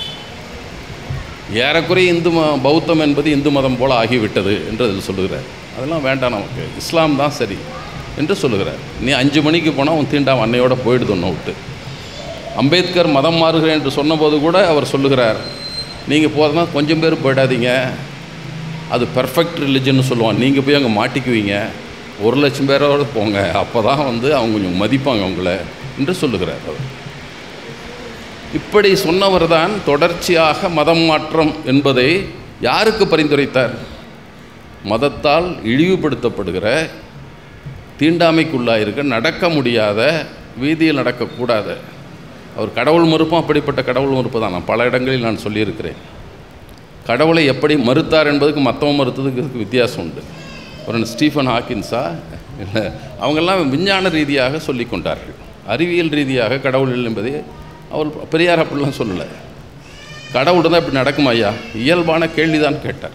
ஏறக்குறைய இந்து ம பௌத்தம் என்பது இந்து மதம் போல ஆகிவிட்டது என்று அதில் சொல்லுகிறார் அதெல்லாம் வேண்டாம் நமக்கு இஸ்லாம் தான் சரி என்று சொல்லுகிறார் நீ அஞ்சு மணிக்கு போனால் உன் தீண்டாம் அன்னையோட போயிடுது ஒன்று விட்டு அம்பேத்கர் மதம் மாறுகிறேன் என்று சொன்னபோது கூட அவர் சொல்லுகிறார் நீங்கள் போகிறதுனா கொஞ்சம் பேர் போயிடாதீங்க அது பெர்ஃபெக்ட் ரிலிஜன் சொல்லுவான் நீங்கள் போய் அங்கே மாட்டிக்குவீங்க ஒரு லட்சம் பேரோடு போங்க அப்போ தான் வந்து அவங்க கொஞ்சம் மதிப்பாங்க உங்களை என்று சொல்லுகிறார் அவர் இப்படி சொன்னவர் தான் தொடர்ச்சியாக மதம் மாற்றம் என்பதை யாருக்கு பரிந்துரைத்தார் மதத்தால் இழிவுபடுத்தப்படுகிற தீண்டாமைக்குள்ளாயிருக்க நடக்க முடியாத வீதியில் நடக்கக்கூடாத அவர் கடவுள் மறுப்பும் அப்படிப்பட்ட கடவுள் மறுப்பு தான் நான் பல இடங்களில் நான் சொல்லியிருக்கிறேன் கடவுளை எப்படி மறுத்தார் என்பதுக்கு மற்றவன் மறுத்ததுக்கு இதுக்கு வித்தியாசம் உண்டு ஒரு ஸ்டீஃபன் ஹாக்கின்ஸா இல்லை அவங்கெல்லாம் விஞ்ஞான ரீதியாக சொல்லி கொண்டார்கள் அறிவியல் ரீதியாக கடவுள் இல்லை என்பதை அவர் பெரியார் அப்படிலாம் சொல்லலை கடவுள் தான் இப்படி நடக்குமா ஐயா இயல்பான கேள்விதான் கேட்டார்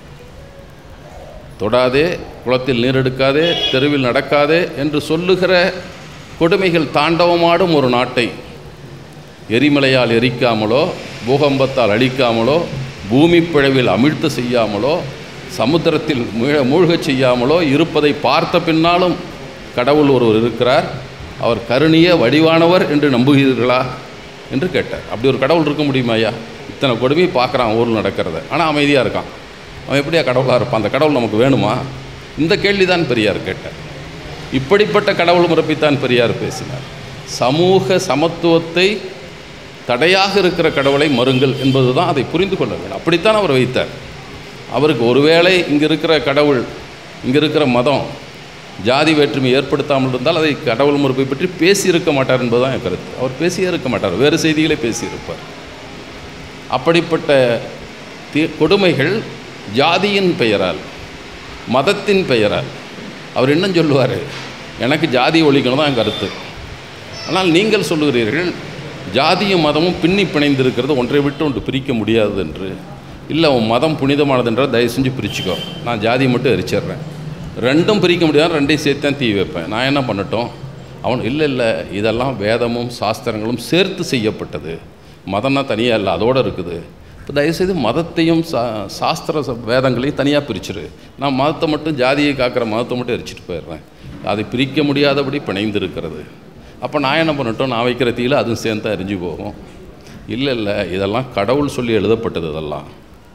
தொடாதே குளத்தில் நீர் எடுக்காதே தெருவில் நடக்காதே என்று சொல்லுகிற கொடுமைகள் தாண்டவமாடும் ஒரு நாட்டை எரிமலையால் எரிக்காமலோ பூகம்பத்தால் அழிக்காமலோ பூமி பிழவில் அமிழ்த்து செய்யாமலோ சமுத்திரத்தில் மூழ மூழ்கச் செய்யாமலோ இருப்பதை பார்த்த பின்னாலும் கடவுள் ஒருவர் இருக்கிறார் அவர் கருணிய வடிவானவர் என்று நம்புகிறீர்களா என்று கேட்டார் அப்படி ஒரு கடவுள் இருக்க முடியுமா ஐயா இத்தனை கொடுமையை பார்க்குறான் ஊரில் நடக்கிறத ஆனால் அமைதியாக இருக்கான் அவன் எப்படியா கடவுளாக இருப்பான் அந்த கடவுள் நமக்கு வேணுமா இந்த கேள்வி தான் பெரியார் கேட்டார் இப்படிப்பட்ட கடவுள் முறப்பித்தான் பெரியார் பேசினார் சமூக சமத்துவத்தை தடையாக இருக்கிற கடவுளை மறுங்கள் என்பது தான் அதை புரிந்து கொள்ள வேண்டும் அப்படித்தான் அவர் வைத்தார் அவருக்கு ஒருவேளை இங்கே இருக்கிற கடவுள் இங்கே இருக்கிற மதம் ஜாதி வேற்றுமை ஏற்படுத்தாமல் இருந்தால் அதை கடவுள் முறைப்பை பற்றி பேசியிருக்க மாட்டார் என்பதுதான் என் கருத்து அவர் பேசியே இருக்க மாட்டார் வேறு செய்திகளை பேசியிருப்பார் அப்படிப்பட்ட தி கொடுமைகள் ஜாதியின் பெயரால் மதத்தின் பெயரால் அவர் இன்னும் சொல்லுவார் எனக்கு ஜாதி ஒழிக்கணும் தான் என் கருத்து ஆனால் நீங்கள் சொல்லுகிறீர்கள் ஜாதியும் மதமும் பின்னி பிணைந்திருக்கிறது ஒன்றை விட்டு ஒன்று பிரிக்க முடியாது என்று இல்லை உன் மதம் புனிதமானது என்றால் தயவு செஞ்சு பிரிச்சுக்கோ நான் ஜாதியை மட்டும் எரிச்சிடுறேன் ரெண்டும் பிரிக்க முடியாது ரெண்டையும் சேர்த்து தான் தீ வைப்பேன் நான் என்ன பண்ணட்டும் அவன் இல்லை இல்லை இதெல்லாம் வேதமும் சாஸ்திரங்களும் சேர்த்து செய்யப்பட்டது மதம்னா தனியாக இல்லை அதோடு இருக்குது இப்போ தயவுசெய்து மதத்தையும் சா சாஸ்திர ச- வேதங்களையும் தனியாக பிரிச்சிரு நான் மதத்தை மட்டும் ஜாதியை காக்கிற மதத்தை மட்டும் எரிச்சிட்டு போயிடுறேன் அதை பிரிக்க முடியாதபடி பிணைந்து இருக்கிறது அப்போ நான் என்ன பண்ணட்டும் நான் வைக்கிற தீயில அதுவும் சேர்ந்து எரிஞ்சு போகும் இல்லை இல்லை இதெல்லாம் கடவுள் சொல்லி எழுதப்பட்டது இதெல்லாம்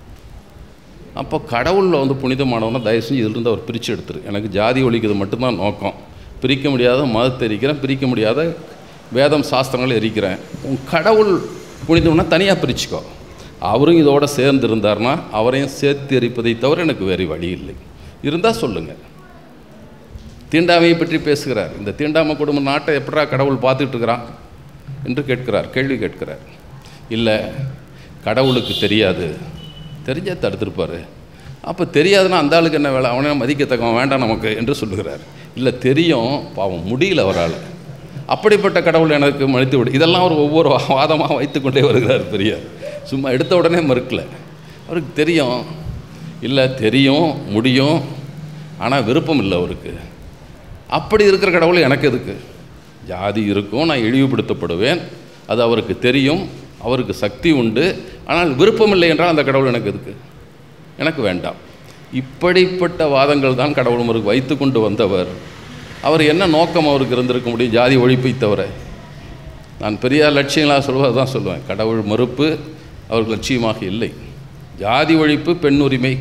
அப்போ கடவுளில் வந்து புனிதமானவனை தயவு செஞ்சு இதிலிருந்து அவர் பிரித்து எடுத்துரு எனக்கு ஜாதி ஒழிக்கிறது மட்டும்தான் நோக்கம் பிரிக்க முடியாத மதத்தை எரிக்கிறேன் பிரிக்க முடியாத வேதம் சாஸ்திரங்களை எரிக்கிறேன் உன் கடவுள் புனிதம்னா தனியாக பிரிச்சுக்கோ அவரும் இதோட சேர்ந்து இருந்தார்னா அவரையும் சேர்த்து எரிப்பதை தவிர எனக்கு வேறு வழி இல்லை இருந்தால் சொல்லுங்கள் தீண்டாமையை பற்றி பேசுகிறார் இந்த தீண்டாமை குடும்ப நாட்டை எப்படா கடவுள் பார்த்துட்டு இருக்கிறான் என்று கேட்கிறார் கேள்வி கேட்கிறார் இல்லை கடவுளுக்கு தெரியாது தெரிஞ்சா தடுத்திருப்பார் அப்போ தெரியாதுன்னா அந்த ஆளுக்கு என்ன வேலை அவனே மதிக்கத்தக்கவன் வேண்டாம் நமக்கு என்று சொல்லுகிறார் இல்லை தெரியும் பாவம் முடியல அவரால் அப்படிப்பட்ட கடவுள் எனக்கு மன்னித்து விடு இதெல்லாம் அவர் ஒவ்வொரு வாதமாக வைத்துக்கொண்டே வருகிறார் பெரியார் சும்மா எடுத்த உடனே மறுக்கல அவருக்கு தெரியும் இல்லை தெரியும் முடியும் ஆனால் விருப்பம் இல்லை அவருக்கு அப்படி இருக்கிற கடவுள் எனக்கு எதுக்கு ஜாதி இருக்கும் நான் இழிவுபடுத்தப்படுவேன் அது அவருக்கு தெரியும் அவருக்கு சக்தி உண்டு ஆனால் விருப்பம் இல்லை என்றால் அந்த கடவுள் எனக்கு எதுக்கு எனக்கு வேண்டாம் இப்படிப்பட்ட வாதங்கள் தான் கடவுள் முருக்கு வைத்து கொண்டு வந்தவர் அவர் என்ன நோக்கம் அவருக்கு இருந்திருக்க முடியும் ஜாதி ஒழிப்பை தவிர நான் பெரியார் லட்சியங்களாக சொல்வது தான் சொல்லுவேன் கடவுள் மறுப்பு அவருக்கு லட்சியமாக இல்லை ஜாதி ஒழிப்பு பெண் உரிமை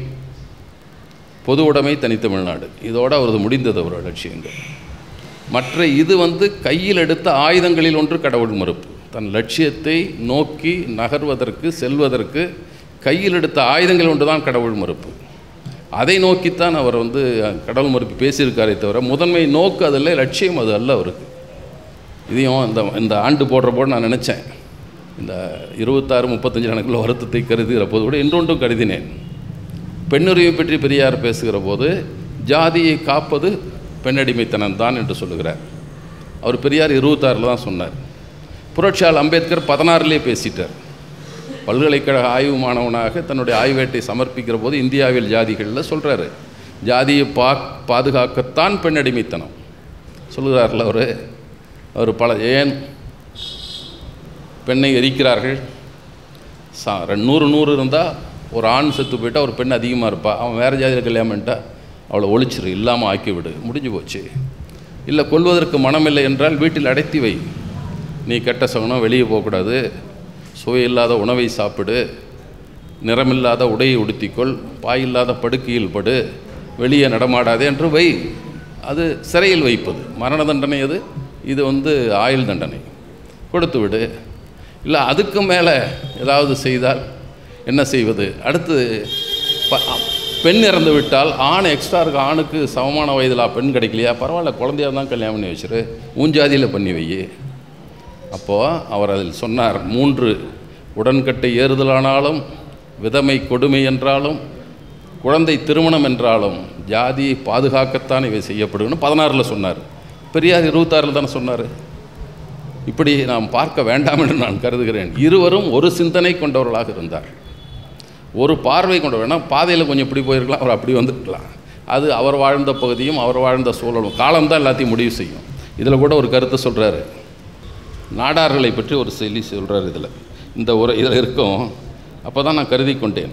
பொது உடைமை தனித்தமிழ்நாடு இதோடு அவரது முடிந்தது அவரோட லட்சியங்கள் மற்ற இது வந்து கையில் எடுத்த ஆயுதங்களில் ஒன்று கடவுள் மறுப்பு தன் லட்சியத்தை நோக்கி நகர்வதற்கு செல்வதற்கு கையில் எடுத்த ஆயுதங்கள் ஒன்று தான் கடவுள் மறுப்பு அதை நோக்கித்தான் அவர் வந்து கடவுள் மறுப்பு பேசியிருக்காரே தவிர முதன்மை நோக்கு அதில் லட்சியம் அது அல்ல அவருக்கு இதையும் இந்த இந்த ஆண்டு போடுற போது நான் நினச்சேன் இந்த இருபத்தாறு முப்பத்தஞ்சு கணக்கில் வருத்தத்தை கருதுகிற போது கூட இன்னொன்றும் கருதினேன் பெண்ணுரிமை பற்றி பெரியார் பேசுகிற போது ஜாதியை காப்பது பெண்ணடிமைத்தனம் தான் என்று சொல்லுகிறார் அவர் பெரியார் இருபத்தாறில் தான் சொன்னார் புரட்சியாளர் அம்பேத்கர் பதினாறுலேயே பேசிட்டார் பல்கலைக்கழக ஆய்வு மாணவனாக தன்னுடைய ஆய்வேட்டை சமர்ப்பிக்கிற போது இந்தியாவில் ஜாதிகளில் சொல்கிறாரு ஜாதியை பா பாதுகாக்கத்தான் பெண்ணடிமைத்தனம் சொல்லுகிறார்ல அவர் அவர் பல ஏன் பெண்ணை எரிக்கிறார்கள் சா ரெண்டு நூறு நூறு இருந்தால் ஒரு ஆண் செத்து போயிட்டா ஒரு பெண் அதிகமாக இருப்பா அவன் வேறு ஜாதியில் கல்யாணம் பண்ணிட்டா அவளை ஒழிச்சிரு இல்லாமல் ஆக்கி விடு முடிஞ்சு போச்சு இல்லை கொல்வதற்கு மனமில்லை என்றால் வீட்டில் அடைத்தி வை நீ கெட்ட சகுனம் வெளியே போகக்கூடாது சுவையில்லாத உணவை சாப்பிடு நிறமில்லாத உடையை உடுத்திக்கொள் பாயில்லாத படுக்கையில் படு வெளியே நடமாடாதே என்று வை அது சிறையில் வைப்பது மரண தண்டனை அது இது வந்து ஆயுள் தண்டனை கொடுத்து விடு இல்லை அதுக்கு மேலே ஏதாவது செய்தால் என்ன செய்வது அடுத்து ப- பெண் இறந்து விட்டால் ஆண் எக்ஸ்ட்ரா இருக்க ஆணுக்கு சமமான வயதில் பெண் கிடைக்கலையா பரவாயில்ல குழந்தையா தான் கல்யாணம் பண்ணி வச்சிரு ஊஞ்சாதியில் பண்ணி வை அப்போது அவர் அதில் சொன்னார் மூன்று உடன்கட்டை ஏறுதலானாலும் விதமை கொடுமை என்றாலும் குழந்தை திருமணம் என்றாலும் ஜாதியை பாதுகாக்கத்தான் இவை செய்யப்படுன்னு பதினாறில் சொன்னார் பெரியார் இருபத்தாறில் தானே சொன்னார் இப்படி நாம் பார்க்க வேண்டாம் என்று நான் கருதுகிறேன் இருவரும் ஒரு சிந்தனை கொண்டவர்களாக இருந்தார் ஒரு பார்வை கொண்டவர் வேணால் பாதையில் கொஞ்சம் இப்படி போயிருக்கலாம் அவர் அப்படி வந்துருக்கலாம் அது அவர் வாழ்ந்த பகுதியும் அவர் வாழ்ந்த சூழலும் காலம்தான் எல்லாத்தையும் முடிவு செய்யும் இதில் கூட ஒரு கருத்தை சொல்கிறாரு நாடார்களை பற்றி ஒரு செய்தி சொல்கிறார் இதில் இந்த ஒரு இதில் இருக்கும் அப்போ தான் நான் கருதி கொண்டேன்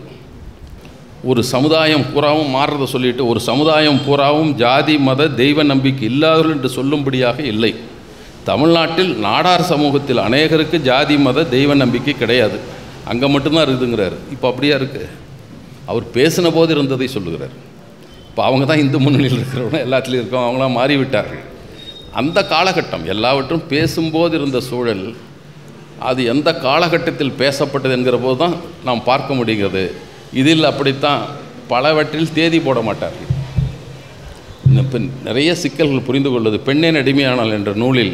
ஒரு சமுதாயம் பூராவும் மாறுறதை சொல்லிட்டு ஒரு சமுதாயம் பூராவும் ஜாதி மத தெய்வ நம்பிக்கை இல்லாதவர்கள் என்று சொல்லும்படியாக இல்லை தமிழ்நாட்டில் நாடார் சமூகத்தில் அநேகருக்கு ஜாதி மத தெய்வ நம்பிக்கை கிடையாது அங்கே மட்டும்தான் இருக்குதுங்கிறார் இப்போ அப்படியா இருக்கு அவர் பேசின போது இருந்ததை சொல்லுகிறார் இப்போ அவங்க தான் இந்து முன்னணியில் இருக்கிறவங்க எல்லாத்துலேயும் இருக்கோம் அவங்களாம் மாறிவிட்டார்கள் அந்த காலகட்டம் எல்லாவற்றும் பேசும்போது இருந்த சூழல் அது எந்த காலகட்டத்தில் பேசப்பட்டது என்கிற போது தான் நாம் பார்க்க முடிகிறது இதில் அப்படித்தான் பலவற்றில் தேதி போட மாட்டார்கள் இன்னும் இப்ப நிறைய சிக்கல்கள் புரிந்து கொள்வது பெண்ணேன் அடிமையானால் என்ற நூலில்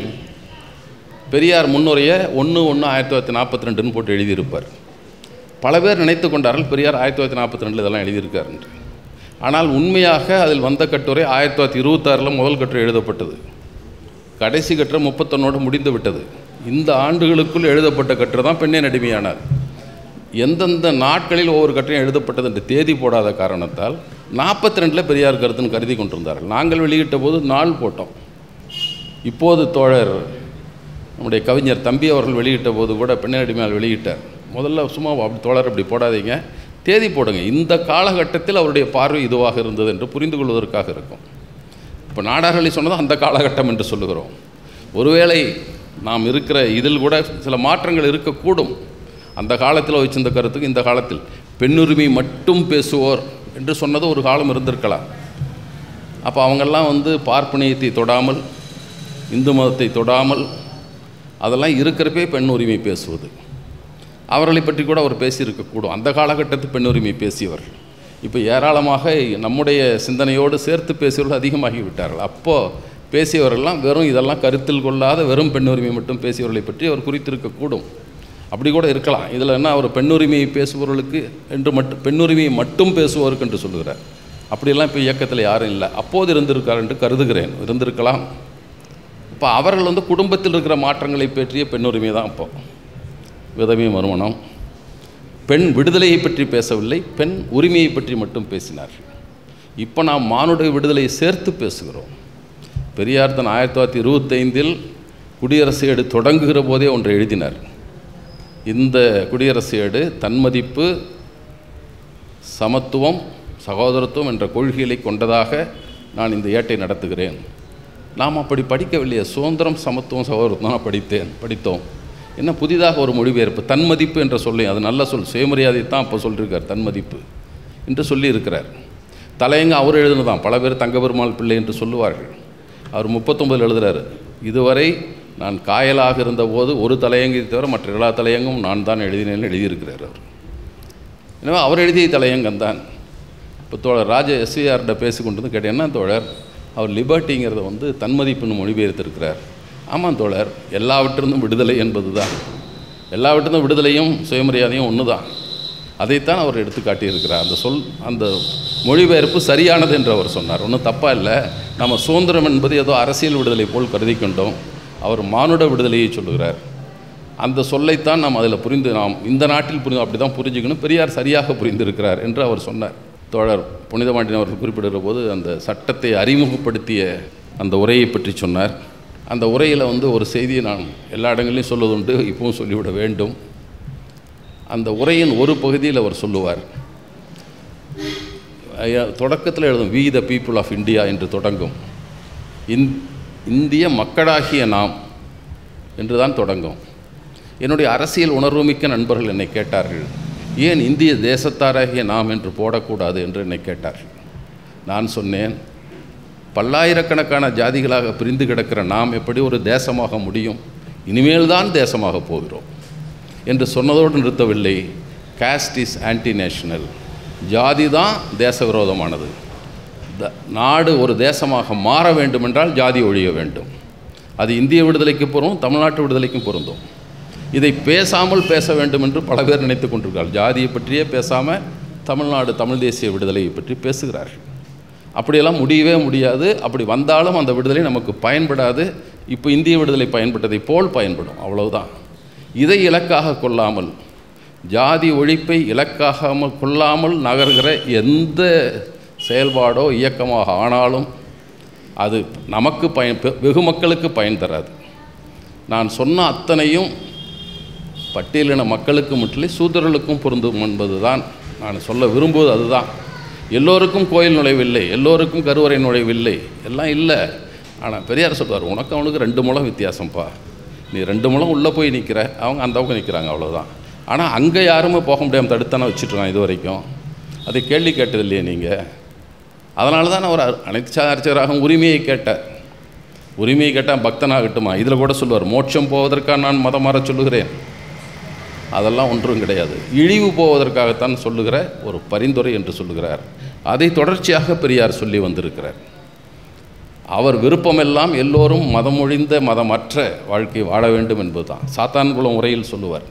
பெரியார் முன்னுரையை ஒன்று ஒன்று ஆயிரத்தி தொள்ளாயிரத்தி நாற்பத்தி ரெண்டுன்னு போட்டு எழுதியிருப்பார் பல பேர் நினைத்து கொண்டார்கள் பெரியார் ஆயிரத்தி தொள்ளாயிரத்தி நாற்பத்தி ரெண்டில் இதெல்லாம் எழுதியிருக்கார் என்று ஆனால் உண்மையாக அதில் வந்த கட்டுரை ஆயிரத்தி தொள்ளாயிரத்தி இருபத்தாறில் முதல் கட்டுரை எழுதப்பட்டது கடைசி கட்டுரை முப்பத்தொன்னோடு முடிந்து விட்டது இந்த ஆண்டுகளுக்குள் எழுதப்பட்ட கட்டுரை தான் பெண்ணே அடிமையானார் எந்தெந்த நாட்களில் ஒவ்வொரு கட்டுரையும் எழுதப்பட்டது என்று தேதி போடாத காரணத்தால் நாற்பத்தி ரெண்டில் பெரியார் கருத்துன்னு கருதி கொண்டிருந்தார்கள் நாங்கள் வெளியிட்ட போது நாள் போட்டோம் இப்போது தோழர் நம்முடைய கவிஞர் தம்பி அவர்கள் வெளியிட்ட போது கூட பெண்ணை அடிமையால் வெளியிட்டார் முதல்ல சும்மா அப்படி தோழர் அப்படி போடாதீங்க தேதி போடுங்க இந்த காலகட்டத்தில் அவருடைய பார்வை இதுவாக இருந்தது என்று புரிந்து கொள்வதற்காக இருக்கும் இப்போ நாடார்களி சொன்னது அந்த காலகட்டம் என்று சொல்லுகிறோம் ஒருவேளை நாம் இருக்கிற இதில் கூட சில மாற்றங்கள் இருக்கக்கூடும் அந்த காலத்தில் வச்சிருந்த கருத்துக்கு இந்த காலத்தில் பெண்ணுரிமை மட்டும் பேசுவோர் என்று சொன்னது ஒரு காலம் இருந்திருக்கலாம் அப்போ அவங்கெல்லாம் வந்து பார்ப்பனியத்தை தொடாமல் இந்து மதத்தை தொடாமல் அதெல்லாம் இருக்கிறப்பே பெண் உரிமை பேசுவது அவர்களை பற்றி கூட அவர் பேசியிருக்கக்கூடும் அந்த காலகட்டத்து பெண் உரிமை பேசியவர் இப்போ ஏராளமாக நம்முடைய சிந்தனையோடு சேர்த்து பேசியவர்கள் அதிகமாகி விட்டார்கள் அப்போது பேசியவரெல்லாம் வெறும் இதெல்லாம் கருத்தில் கொள்ளாத வெறும் பெண் உரிமை மட்டும் பேசியவர்களை பற்றி அவர் குறித்திருக்கக்கூடும் அப்படி கூட இருக்கலாம் இதில் என்ன அவர் பெண்ணுரிமையை பேசுபவர்களுக்கு என்று மட்டும் பெண்ணுரிமையை மட்டும் பேசுவோருக்கு என்று சொல்லுகிறார் அப்படியெல்லாம் இப்போ இயக்கத்தில் யாரும் இல்லை அப்போது இருந்திருக்கார் என்று கருதுகிறேன் இருந்திருக்கலாம் இப்போ அவர்கள் வந்து குடும்பத்தில் இருக்கிற மாற்றங்களை பற்றிய பெண்ணுரிமை தான் இப்போ விதவை மறுமணம் பெண் விடுதலையை பற்றி பேசவில்லை பெண் உரிமையை பற்றி மட்டும் பேசினார்கள் இப்போ நாம் மானுட விடுதலையை சேர்த்து பேசுகிறோம் பெரியார் தன் ஆயிரத்தி தொள்ளாயிரத்தி இருபத்தைந்தில் குடியரசு ஏடு தொடங்குகிற போதே ஒன்று எழுதினார் இந்த குடியரசு ஏடு தன்மதிப்பு சமத்துவம் சகோதரத்துவம் என்ற கொள்கைகளை கொண்டதாக நான் இந்த ஏட்டை நடத்துகிறேன் நாம் அப்படி படிக்கவில்லையே சுதந்திரம் சமத்துவம் சகோதரத்துவம் நான் படித்தேன் படித்தோம் என்ன புதிதாக ஒரு மொழிபெயர்ப்பு தன்மதிப்பு என்ற சொல்லை அது நல்ல சொல் சுயமரியாதை தான் அப்போ சொல்லியிருக்கார் தன்மதிப்பு என்று சொல்லியிருக்கிறார் தலையங்க அவர் எழுதுனதான் பல பேர் தங்கபெருமாள் பிள்ளை என்று சொல்லுவார்கள் அவர் முப்பத்தொம்பதில் எழுதுறாரு இதுவரை நான் காயலாக இருந்தபோது ஒரு தலையங்கை தவிர மற்ற எல்லா தலையங்கும் நான் தான் எழுதினேன்னு எழுதியிருக்கிறார் அவர் எனவே அவர் எழுதிய தலையங்கம் தான் இப்போ தோழர் ராஜ எஸ்விஆர்கிட்ட பேசி கொண்டு வந்து கேட்டேன் என்ன தோழர் அவர் லிபர்ட்டிங்கிறத வந்து தன்மதிப்புன்னு மொழிபெயர்த்திருக்கிறார் ஆமாம் தோழர் எல்லாவற்றிருந்தும் விடுதலை என்பது தான் எல்லாவற்றிருந்தும் விடுதலையும் சுயமரியாதையும் ஒன்று தான் அதைத்தான் அவர் எடுத்து காட்டியிருக்கிறார் அந்த சொல் அந்த மொழிபெயர்ப்பு சரியானது என்று அவர் சொன்னார் ஒன்றும் தப்பாக இல்லை நம்ம சுதந்திரம் என்பது ஏதோ அரசியல் விடுதலை போல் கருதி கொண்டோம் அவர் மானுட விடுதலையை சொல்லுகிறார் அந்த சொல்லைத்தான் நாம் அதில் புரிந்து நாம் இந்த நாட்டில் புரிந்து அப்படி தான் புரிஞ்சுக்கணும் பெரியார் சரியாக புரிந்திருக்கிறார் என்று அவர் சொன்னார் தோழர் புனிதமாண்டின் அவர்கள் குறிப்பிடுகிற போது அந்த சட்டத்தை அறிமுகப்படுத்திய அந்த உரையை பற்றி சொன்னார் அந்த உரையில் வந்து ஒரு செய்தியை நான் எல்லா இடங்களையும் சொல்வதுண்டு இப்பவும் சொல்லிவிட வேண்டும் அந்த உரையின் ஒரு பகுதியில் அவர் சொல்லுவார் தொடக்கத்தில் எழுதும் we the people of India என்று தொடங்கும் இந் இந்திய மக்களாகிய நாம் என்று தான் தொடங்கும் என்னுடைய அரசியல் உணர்வுமிக்க நண்பர்கள் என்னை கேட்டார்கள் ஏன் இந்திய தேசத்தாராகிய நாம் என்று போடக்கூடாது என்று என்னை கேட்டார்கள் நான் சொன்னேன் பல்லாயிரக்கணக்கான ஜாதிகளாக பிரிந்து கிடக்கிற நாம் எப்படி ஒரு தேசமாக முடியும் இனிமேல் தான் தேசமாக போகிறோம் என்று சொன்னதோடு நிறுத்தவில்லை காஸ்ட் இஸ் ஆன்டி நேஷனல் ஜாதி தான் தேச விரோதமானது த நாடு ஒரு தேசமாக மாற வேண்டுமென்றால் ஜாதி ஒழிய வேண்டும் அது இந்திய விடுதலைக்கு பொருந்தும் தமிழ்நாட்டு விடுதலைக்கும் பொருந்தும் இதை பேசாமல் பேச வேண்டும் என்று பல பேர் நினைத்து கொண்டிருக்கிறார்கள் ஜாதியை பற்றியே பேசாமல் தமிழ்நாடு தமிழ் தேசிய விடுதலையை பற்றி பேசுகிறார்கள் அப்படியெல்லாம் முடியவே முடியாது அப்படி வந்தாலும் அந்த விடுதலை நமக்கு பயன்படாது இப்போ இந்திய விடுதலை பயன்பட்டதை போல் பயன்படும் அவ்வளவுதான் இதை இலக்காக கொள்ளாமல் ஜாதி ஒழிப்பை இலக்காக கொள்ளாமல் நகர்கிற எந்த செயல்பாடோ இயக்கமாக ஆனாலும் அது நமக்கு பயன் வெகு மக்களுக்கு பயன் தராது நான் சொன்ன அத்தனையும் பட்டியலின மக்களுக்கு மட்டும் சூதரர்களுக்கும் பொருந்தும் என்பது தான் நான் சொல்ல விரும்புவது அதுதான் எல்லோருக்கும் கோயில் நுழைவில்லை எல்லோருக்கும் கருவறை நுழைவில்லை எல்லாம் இல்லை ஆனால் பெரியார் சொல்வார் உனக்கு அவனுக்கு ரெண்டு முழம் வித்தியாசம்ப்பா நீ ரெண்டு முழம் உள்ளே போய் நிற்கிற அவங்க அந்த பக்கம் நிற்கிறாங்க அவ்வளோதான் ஆனால் அங்கே யாருமே போக முடியாமல் தடுத்தானே வச்சுட்ருக்கான் இது வரைக்கும் அதை கேள்வி கேட்டது இல்லையே நீங்கள் அதனால தான் நான் ஒரு அனைத்து அர்ச்சகராக உரிமையை கேட்டார் உரிமையை கேட்டால் பக்தனாகட்டுமா இதில் கூட சொல்லுவார் மோட்சம் போவதற்காக நான் மதம் மாற சொல்லுகிறேன் அதெல்லாம் ஒன்றும் கிடையாது இழிவு போவதற்காகத்தான் சொல்லுகிற ஒரு பரிந்துரை என்று சொல்லுகிறார் அதை தொடர்ச்சியாக பெரியார் சொல்லி வந்திருக்கிறார் அவர் விருப்பமெல்லாம் எல்லோரும் மதமொழிந்த மதமற்ற வாழ்க்கை வாழ வேண்டும் என்பதுதான் சாத்தான்குளம் உரையில் சொல்லுவார்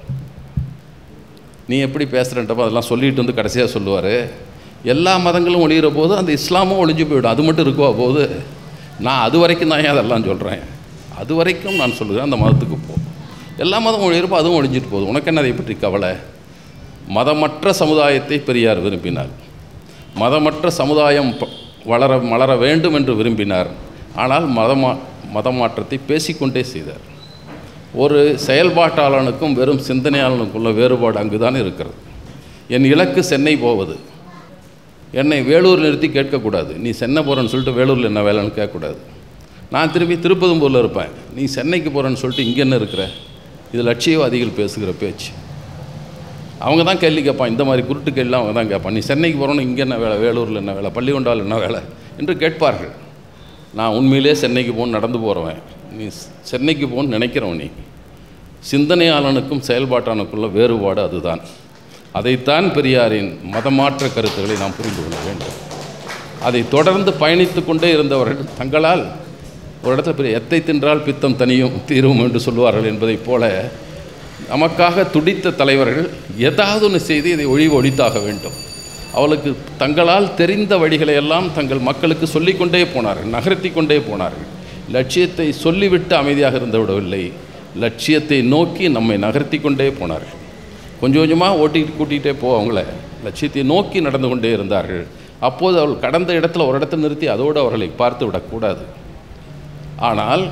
நீ எப்படி பேசுகிறன்றப்போ அதெல்லாம் சொல்லிட்டு வந்து கடைசியாக சொல்லுவார் எல்லா மதங்களும் ஒழிகிற போது அந்த இஸ்லாமும் ஒழிஞ்சு போயிடும் அது மட்டும் இருக்குவா போது நான் அது வரைக்கும் தான் ஏன் அதெல்லாம் சொல்கிறேன் அது வரைக்கும் நான் சொல்லுகிறேன் அந்த மதத்துக்கு போ எல்லா மதமும் ஒழிகிறப்போ அதுவும் ஒழிஞ்சிட்டு போகுது உனக்கு என்ன அதை பற்றி கவலை மதமற்ற சமுதாயத்தை பெரியார் விரும்பினார் மதமற்ற சமுதாயம் வளர மலர வேண்டும் என்று விரும்பினார் ஆனால் மதமா மதமாற்றத்தை பேசிக்கொண்டே செய்தார் ஒரு செயல்பாட்டாளனுக்கும் வெறும் சிந்தனையாளனுக்குள்ள வேறுபாடு அங்கு தான் இருக்கிறது என் இலக்கு சென்னை போவது என்னை வேலூர் நிறுத்தி கேட்கக்கூடாது நீ சென்னை போகிறேன்னு சொல்லிட்டு வேலூரில் என்ன வேலைன்னு கேட்கக்கூடாது நான் திரும்பி திருப்பதம்பூரில் இருப்பேன் நீ சென்னைக்கு போகிறேன்னு சொல்லிட்டு இங்கே என்ன இருக்கிற இது லட்சியவாதிகள் பேசுகிற பேச்சு அவங்க தான் கேள்வி கேட்பான் இந்த மாதிரி குருட்டு கேள்விலாம் அவங்க தான் கேட்பான் நீ சென்னைக்கு போகிறோன்னு இங்கே என்ன வேலை வேலூரில் என்ன வேலை பள்ளிகொண்டால் என்ன வேலை என்று கேட்பார்கள் நான் உண்மையிலே சென்னைக்கு போகணும் நடந்து போகிறவன் நீ சென்னைக்கு போகணும்னு நினைக்கிறவன் நீ சிந்தனையாளனுக்கும் செயல்பாட்டானுக்குள்ள வேறுபாடு அதுதான் அதைத்தான் பெரியாரின் மதமாற்ற கருத்துக்களை நாம் புரிந்து கொள்ள வேண்டும் அதை தொடர்ந்து பயணித்து கொண்டே இருந்தவர்கள் தங்களால் ஒரு இடத்துல பெரிய எத்தை தின்றால் பித்தம் தனியும் தீரும் என்று சொல்லுவார்கள் என்பதைப் போல நமக்காக துடித்த தலைவர்கள் ஏதாவது ஒன்று செய்து இதை ஒழிவு ஒழித்தாக வேண்டும் அவளுக்கு தங்களால் தெரிந்த வழிகளை எல்லாம் தங்கள் மக்களுக்கு சொல்லிக்கொண்டே போனார்கள் நகர்த்தி கொண்டே போனார்கள் லட்சியத்தை சொல்லிவிட்டு அமைதியாக இருந்து விடவில்லை லட்சியத்தை நோக்கி நம்மை நகர்த்தி கொண்டே போனார்கள் கொஞ்சம் கொஞ்சமாக ஓட்டிகிட்டு கூட்டிகிட்டே போ அவங்கள லட்சியத்தை நோக்கி நடந்து கொண்டே இருந்தார்கள் அப்போது அவள் கடந்த இடத்துல ஒரு இடத்துல நிறுத்தி அதோடு அவர்களை பார்த்து விடக்கூடாது ஆனால்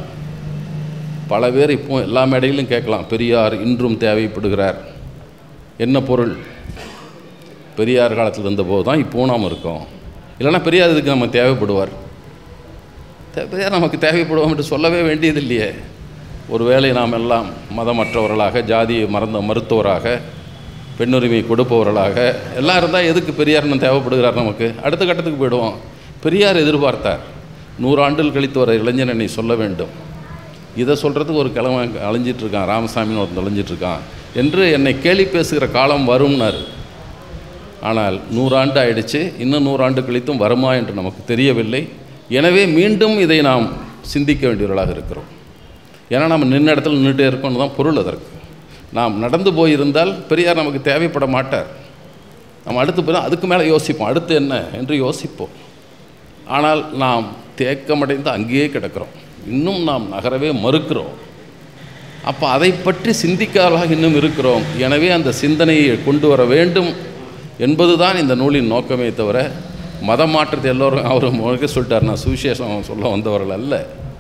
பல பேர் இப்போ எல்லா மேடையிலும் கேட்கலாம் பெரியார் இன்றும் தேவைப்படுகிறார் என்ன பொருள் பெரியார் காலத்தில் இருந்தபோது தான் இப்போ நாம் இருக்கோம் இல்லைன்னா பெரியார் இதுக்கு நம்ம தேவைப்படுவார் பெரியார் நமக்கு தேவைப்படுவோம் என்று சொல்லவே வேண்டியது இல்லையே ஒருவேளை நாம் எல்லாம் மதமற்றவர்களாக ஜாதியை மறந்த மருத்துவராக பெண்ணுரிமை கொடுப்பவர்களாக எல்லாம் இருந்தால் எதுக்கு பெரியார்னு தேவைப்படுகிறார் நமக்கு அடுத்த கட்டத்துக்கு போயிடுவோம் பெரியார் எதிர்பார்த்தார் நூறாண்டுகள் கழித்து வர இளைஞன் என்னை சொல்ல வேண்டும் இதை சொல்கிறதுக்கு ஒரு கிழமை அழிஞ்சிட்ருக்கான் ராமசாமின்னு ஒருத்தன் அழிஞ்சிட்ருக்கான் என்று என்னை கேலி பேசுகிற காலம் வரும்னார் ஆனால் நூறாண்டு ஆயிடுச்சு இன்னும் நூறாண்டு கழித்தும் வருமா என்று நமக்கு தெரியவில்லை எனவே மீண்டும் இதை நாம் சிந்திக்க வேண்டியவர்களாக இருக்கிறோம் ஏன்னா நம்ம நின்ன இடத்துல நின்றுட்டே இருக்கோம்னு தான் பொருள் அதற்கு நாம் நடந்து போயிருந்தால் பெரியார் நமக்கு தேவைப்பட மாட்டார் நம்ம அடுத்து போய் அதுக்கு மேலே யோசிப்போம் அடுத்து என்ன என்று யோசிப்போம் ஆனால் நாம் தேக்கமடைந்து அங்கேயே கிடக்கிறோம் இன்னும் நாம் நகரவே மறுக்கிறோம் அப்போ அதை பற்றி சிந்திக்காதலாக இன்னும் இருக்கிறோம் எனவே அந்த சிந்தனையை கொண்டு வர வேண்டும் என்பதுதான் இந்த நூலின் நோக்கமே தவிர மதம் மாற்றத்தை எல்லோரும் அவர் முழுக்க சொல்லிட்டார் நான் சுவிசேஷம் சொல்ல வந்தவர்கள் அல்ல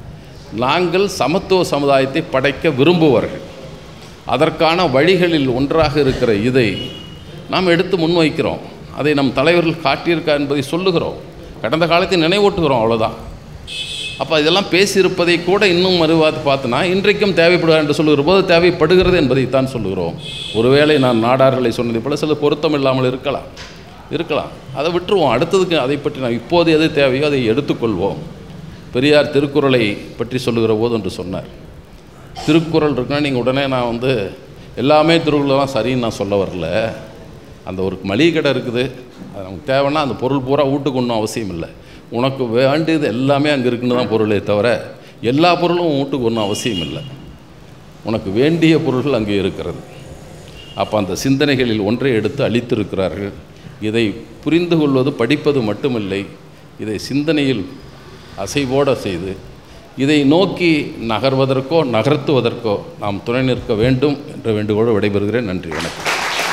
நாங்கள் சமத்துவ சமுதாயத்தை படைக்க விரும்புவர்கள் அதற்கான வழிகளில் ஒன்றாக இருக்கிற இதை நாம் எடுத்து முன்வைக்கிறோம் அதை நம் தலைவர்கள் காட்டியிருக்கா என்பதை சொல்லுகிறோம் கடந்த காலத்தை நினைவூட்டுகிறோம் அவ்வளோதான் அப்போ இதெல்லாம் பேசியிருப்பதை கூட இன்னும் மறுவாது பார்த்தனா இன்றைக்கும் தேவைப்படுவா என்று சொல்லுகிற போது தேவைப்படுகிறது என்பதைத்தான் சொல்லுகிறோம் ஒருவேளை நான் நாடார்களை சொன்னதை போல சில பொருத்தம் இல்லாமல் இருக்கலாம் இருக்கலாம் அதை விட்டுருவோம் அடுத்ததுக்கு அதை பற்றி நான் இப்போது எது தேவையோ அதை எடுத்துக்கொள்வோம் பெரியார் திருக்குறளை பற்றி சொல்லுகிற போது ஒன்று சொன்னார் திருக்குறள் இருக்குன்னா நீங்கள் உடனே நான் வந்து எல்லாமே திருக்குறள் சரின்னு நான் சொல்ல வரல அந்த ஒரு மளிகை கடை இருக்குது அது நமக்கு தேவைன்னா அந்த பொருள் பூரா வீட்டுக்கு ஒன்றும் அவசியம் இல்லை உனக்கு வேண்டியது எல்லாமே அங்கே இருக்குன்னு தான் பொருளே தவிர எல்லா பொருளும் வீட்டுக்கு ஒன்றும் அவசியம் இல்லை உனக்கு வேண்டிய பொருள்கள் அங்கே இருக்கிறது அப்போ அந்த சிந்தனைகளில் ஒன்றை எடுத்து அளித்திருக்கிறார்கள் இதை புரிந்து கொள்வது படிப்பது மட்டுமில்லை இதை சிந்தனையில் அசைவோட செய்து இதை நோக்கி நகர்வதற்கோ நகர்த்துவதற்கோ நாம் துணை நிற்க வேண்டும் என்ற வேண்டுகோடு விடைபெறுகிறேன் நன்றி வணக்கம்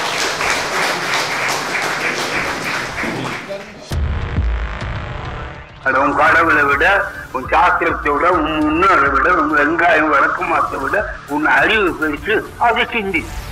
அட உன் கடவுளை விட உன் சாஸ்திரத்தை விட உன் முன்னோரை விட உன் வெங்காயம் விளக்கமாத்தை விட உன் அறிவு பெருசு அதை சிந்தி